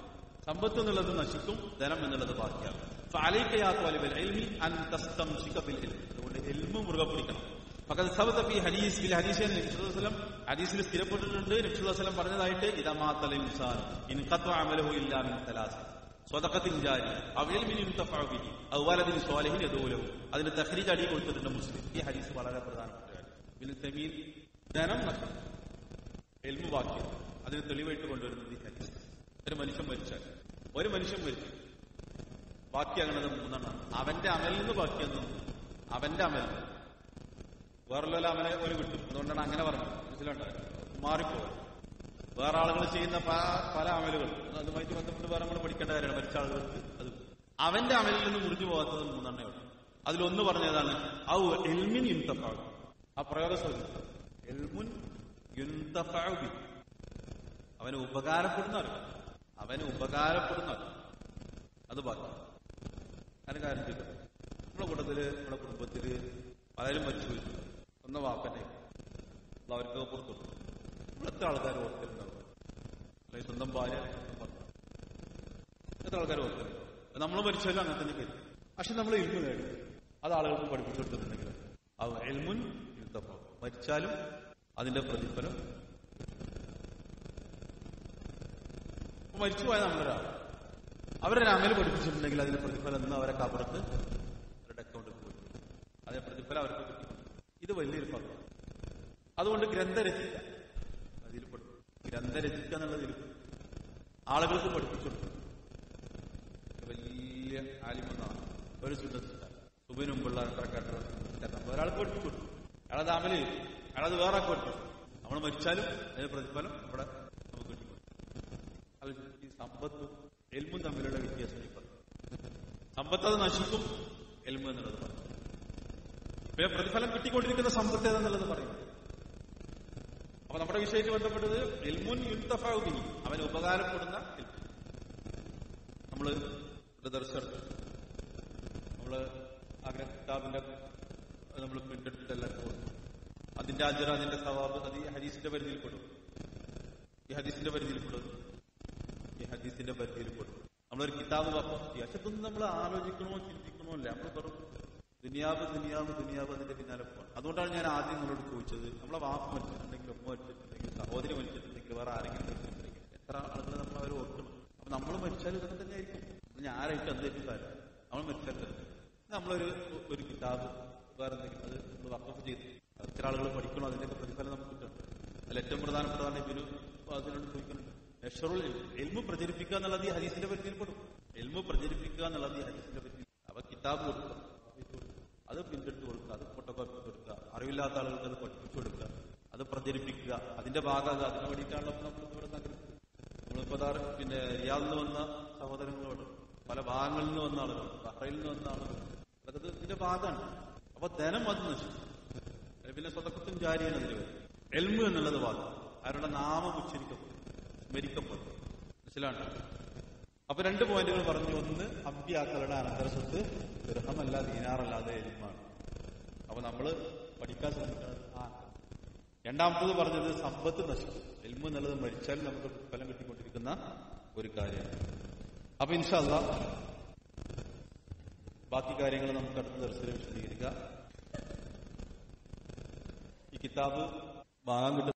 സമ്പത്ത് എന്നുള്ളത് നശിക്കും ധനം എന്നുള്ളത് ബാക്കിയാകും ഫഅലൈക്കയാ ത്വാലിബൽ ഇൽമി അൻ തസ്തംസിക ബിൽ ഇൽം അതുകൊണ്ട് ഇൽമു മുറുകെ പിടിക്കണം ഫഖദ് സബത ഫി ഹദീസ് ഫിൽ ഹദീസിൽ നബി സല്ലല്ലാഹു അലൈഹി വസല്ലം ഹദീസിൽ സ്ഥിരപ്പെട്ടിട്ടുണ്ട് നബി സല്ലല്ലാഹു അലൈഹി വസല്ലം പറഞ്ഞതായിട്ട് ഇദാ മാതൽ ഇൻസാൻ ഇൻ ഖത്വ അമലുഹു ഇല്ലാ മിൻ തലാസ സ്വതക്കത്തിൻ ജാരി അവൽമിൻ യുൻതഫഉ ബിഹി ഔ വലദിൻ സ്വാലിഹിൻ യദൂലഹു അതിന് തഖ്രീജ് അടി കൊടുത്തിട്ടുണ്ട് മുസ്ലിം ഈ ഹദീസ് വളരെ പ്രധാനപ്പെട്ട കാര്യം ഇബ്നു തമീൻ ധനം നഷ്ടം എൽമു വാക്യം അതിന് തെളിവായിട്ട് കൊണ്ടുവരുന്നത് ഈ ഹദീസ് ഒരു മനുഷ്യൻ മരിച്ചാൽ ഒരു മനുഷ്യൻ മരിച്ചു ബാക്കിയാകണത് മൂന്നെണ്ണം അവന്റെ അമലിൽ നിന്ന് ബാക്കിയെന്നു അവന്റെ അമൽ വേറെല്ലാം അവനെ ഒരു കിട്ടും അതുകൊണ്ടാണ് അങ്ങനെ പറഞ്ഞത് മനസ്സിലുണ്ടോ മാറിപ്പോയി വേറെ ആളുകൾ ചെയ്യുന്ന പല പല അമലുകൾ അതുമായിട്ട് ബന്ധപ്പെട്ട് വേറെ നമ്മൾ പഠിക്കേണ്ട കാര്യമാണ് മരിച്ച ആളുകൾക്ക് അത് അവന്റെ അമലിൽ നിന്ന് മുറിഞ്ഞു പോകാത്തത് മൂന്നെണ്ണേ ഉള്ളൂ അതിലൊന്ന് പറഞ്ഞതാണ് ഔ എൽമിൻ യുന്തഫാവ് ആ പ്രയോഗം ശ്രദ്ധിച്ചു എൽമുൻ യുന്തഫാവ് അവന് ഉപകാരപ്പെടുന്ന അറിവ് അവന് ഉപകാരപ്പെടുന്ന അറിവ് അത് ബാക്കി അതിന് കാര്യം ചെയ്തത് നമ്മുടെ കൂട്ടത്തില് നമ്മുടെ കുടുംബത്തില് പലരും മരിച്ചു പോയി ഒന്ന വാപ്പനെ അവർക്ക് പുറത്തു എത്ര ആൾക്കാർ ഓർത്തിട്ടുണ്ടാവും അല്ലെങ്കിൽ സ്വന്തം ഭാര്യ സ്വന്തം ഭർത്താവ്. എത്ര ആൾക്കാർ ഓർത്തിട്ടുണ്ട് നമ്മൾ മരിച്ചാലും അങ്ങനെ തന്നെ പേര് പക്ഷെ നമ്മൾ ഇൽമു നേടി അത് ആളുകൾക്ക് പഠിപ്പിച്ചു കൊടുത്തിട്ടുണ്ടെങ്കിൽ ആ എൽമുൻ യുദ്ധപ്പം മരിച്ചാലും അതിന്റെ പ്രതിഫലം അപ്പൊ മരിച്ചുപോയ നമ്മളൊരാൾ അവരുടെ അമല് പഠിപ്പിച്ചിട്ടുണ്ടെങ്കിൽ അതിന്റെ പ്രതിഫലം എന്ന് അവരെ കബറത്ത് അവരുടെ അക്കൗണ്ടിൽ പോയി അതിന്റെ പ്രതിഫലം അവർക്ക് കിട്ടി ഇത് വലിയൊരു ഫലം അതുകൊണ്ട് ഗ്രന്ഥരചിക്ക അതിൽ പെടും ഗ്രന്ഥരചിക്ക എന്നുള്ളതിൽ ആളുകൾക്ക് പഠിപ്പിച്ചു കൊടുക്കും വലിയ ആലിമെന്നാണ് ഒരു സുന്നത്തില്ല സുബിന് മുമ്പുള്ള രണ്ടരക്കാട്ട് ഒരാൾക്ക് പഠിപ്പിച്ചു കൊടുക്കും അയാളത് അമല് അയാളത് വേറെ ആൾക്ക് പഠിപ്പിച്ചു നമ്മൾ മരിച്ചാലും അതിന്റെ പ്രതിഫലം ഇവിടെ നമുക്ക് കിട്ടി അത് ഈ സമ്പത്തും എൽമും തമ്മിലുള്ള വ്യത്യാസം ഈ പറഞ്ഞു സമ്പത്ത് അത് നശിക്കും എൽമു എന്നുള്ളത് പറഞ്ഞു പിന്നെ പ്രതിഫലം കിട്ടിക്കൊണ്ടിരിക്കുന്ന സമ്പത്ത് ഏതെന്നുള്ളത് പറയും അപ്പൊ നമ്മുടെ വിഷയത്തിൽ ബന്ധപ്പെട്ടത് എൽമുൻ യുക്തഫി അവന് ഉപകാരപ്പെടുന്ന ഇൽമ്. നമ്മള് ഒരു ദർശനം നമ്മള് ആഗ്രഹ കിതാബിന്റെ നമ്മൾ പ്രിന്റ് എടുത്തിട്ടെല്ലാം കൊടുക്കും അതിന്റെ അജറ അതിന്റെ സവാബ് അത് ഈ ഹദീസിന്റെ പരിധിയിൽപ്പെടും ഈ ഹദീസിന്റെ പരിധിയിൽപ്പെടും ഈ ഹദീസിന്റെ പരിധിയിൽപ്പെടും നമ്മളൊരു കിതാബ് വാപ്പം പക്ഷെ ഇതൊന്നും നമ്മൾ ആലോചിക്കണമോ ചിന്തിക്കണമോ അല്ല നമ്മൾ വെറും ദുനിയാവ് ദുനിയാവ് ദുനിയാവ് അതിന്റെ പിന്നാലെ പോകാം അതുകൊണ്ടാണ് ഞാൻ ആദ്യം നിങ്ങളോട് ചോദിച്ചത് നമ്മളെ വാപ്പ് മരിച്ചിട്ടുണ്ടെങ്കിൽ ഒപ്പം മരിച്ചിട്ടുണ്ടെങ്കിൽ സഹോദരി മരിച്ചിട്ടുണ്ടെങ്കിൽ വേറെ ആരെങ്കിലും മരിച്ചിട്ടുണ്ടെങ്കിൽ എത്ര ആളുകൾ നമ്മൾ അവർ ഓർക്കണം അപ്പൊ നമ്മൾ മരിച്ചാലും ഇതൊക്കെ തന്നെ ആയിരിക്കും ഞാൻ ആരായിട്ട് എന്തായിരിക്കും കാര്യം നമ്മൾ മരിച്ചാൽ തന്നെ നമ്മളൊരു ഒരു കിതാബ് വേറെ എന്തെങ്കിലും അത് നമ്മൾ വക്കഫ് ചെയ്ത് എത്ര ആളുകൾ പഠിക്കണം അതിന്റെയൊക്കെ പ്രതിഫലം നമുക്ക് കിട്ടണം അതിൽ ഏറ്റവും പ്രധാനപ്പെട്ടതാണ് ഇവര് അതിനോട് ചോദിക്കുന്നുണ്ട് നെഷറുൽ എൽമു പ്രചരിപ്പിക്കുക എന്നുള്ളത് ഈ ഹദീസിന്റെ പരിധിയിൽപ്പെടും എൽമു പ്രചരിപ്പിക്കുക എന്നുള്ളത് ഈ ഹദീസിന്റെ പരിധി അവ കിതാബ് കൊടുക്കുക അത് പിന്തെടുത്ത് കൊടുക്കുക അത് ഫോട്ടോകോപ്പി കൊടുക്കുക അറിവില്ലാത്ത ആളുകൾക്ക് അത് പഠിപ്പിച്ചു കൊടുക്കുക അത് പ്രചരിപ്പിക്കുക അതിന്റെ ഭാഗം അതിന് വേണ്ടിയിട്ടാണല്ലോ നമ്മൾ ഇവിടെ നഗരത്തിൽ നമ്മളിപ്പോ ദാ പിന്നെ റിയാദിൽ നിന്ന് വന്ന സഹോദരങ്ങളോട് പല ഭാഗങ്ങളിൽ നിന്ന് വന്ന ആളുകൾ ബഹ്റയിൽ നിന്ന് വന്ന ആളുകൾ അതൊക്കെ ഇത് ഇതിന്റെ ഭാഗമാണ് അപ്പൊ ധനം അത് നശിച്ചു പിന്നെ സ്വതക്കത്തും ജാരിയാണ് അതിൽ വരും എൽമു എന്നുള്ളത് ഭാഗം അവരുടെ നാമം ഉച്ചരിക്കപ്പെടും സ്മരിക്കപ്പെടും മനസ്സിലാണ് അപ്പൊ രണ്ട് പോയിന്റുകൾ പറഞ്ഞു ഒന്ന് അമ്പ്യാക്കളുടെ അനന്തര സ്വത്ത് ഗൃഹമല്ല ദീനാറല്ലാതെ എൽമാണ് അപ്പൊ നമ്മള് പഠിക്കാൻ ശ്രമിക്കുന്നത് ആ രണ്ടാമത്തത് പറഞ്ഞത് സമ്പത്ത് നശിക്കും എൽമു എന്നുള്ളത് മരിച്ചാൽ നമുക്ക് ഫലം കിട്ടിക്കൊണ്ടിരിക്കുന്ന ഒരു കാര്യമാണ് അപ്പൊ ഇൻഷല്ല ബാക്കി കാര്യങ്ങൾ നമുക്ക് അടുത്ത ദർശനം വിശദീകരിക്കാം ഈ കിതാബ് വാങ്ങാൻ കിട്ടുന്ന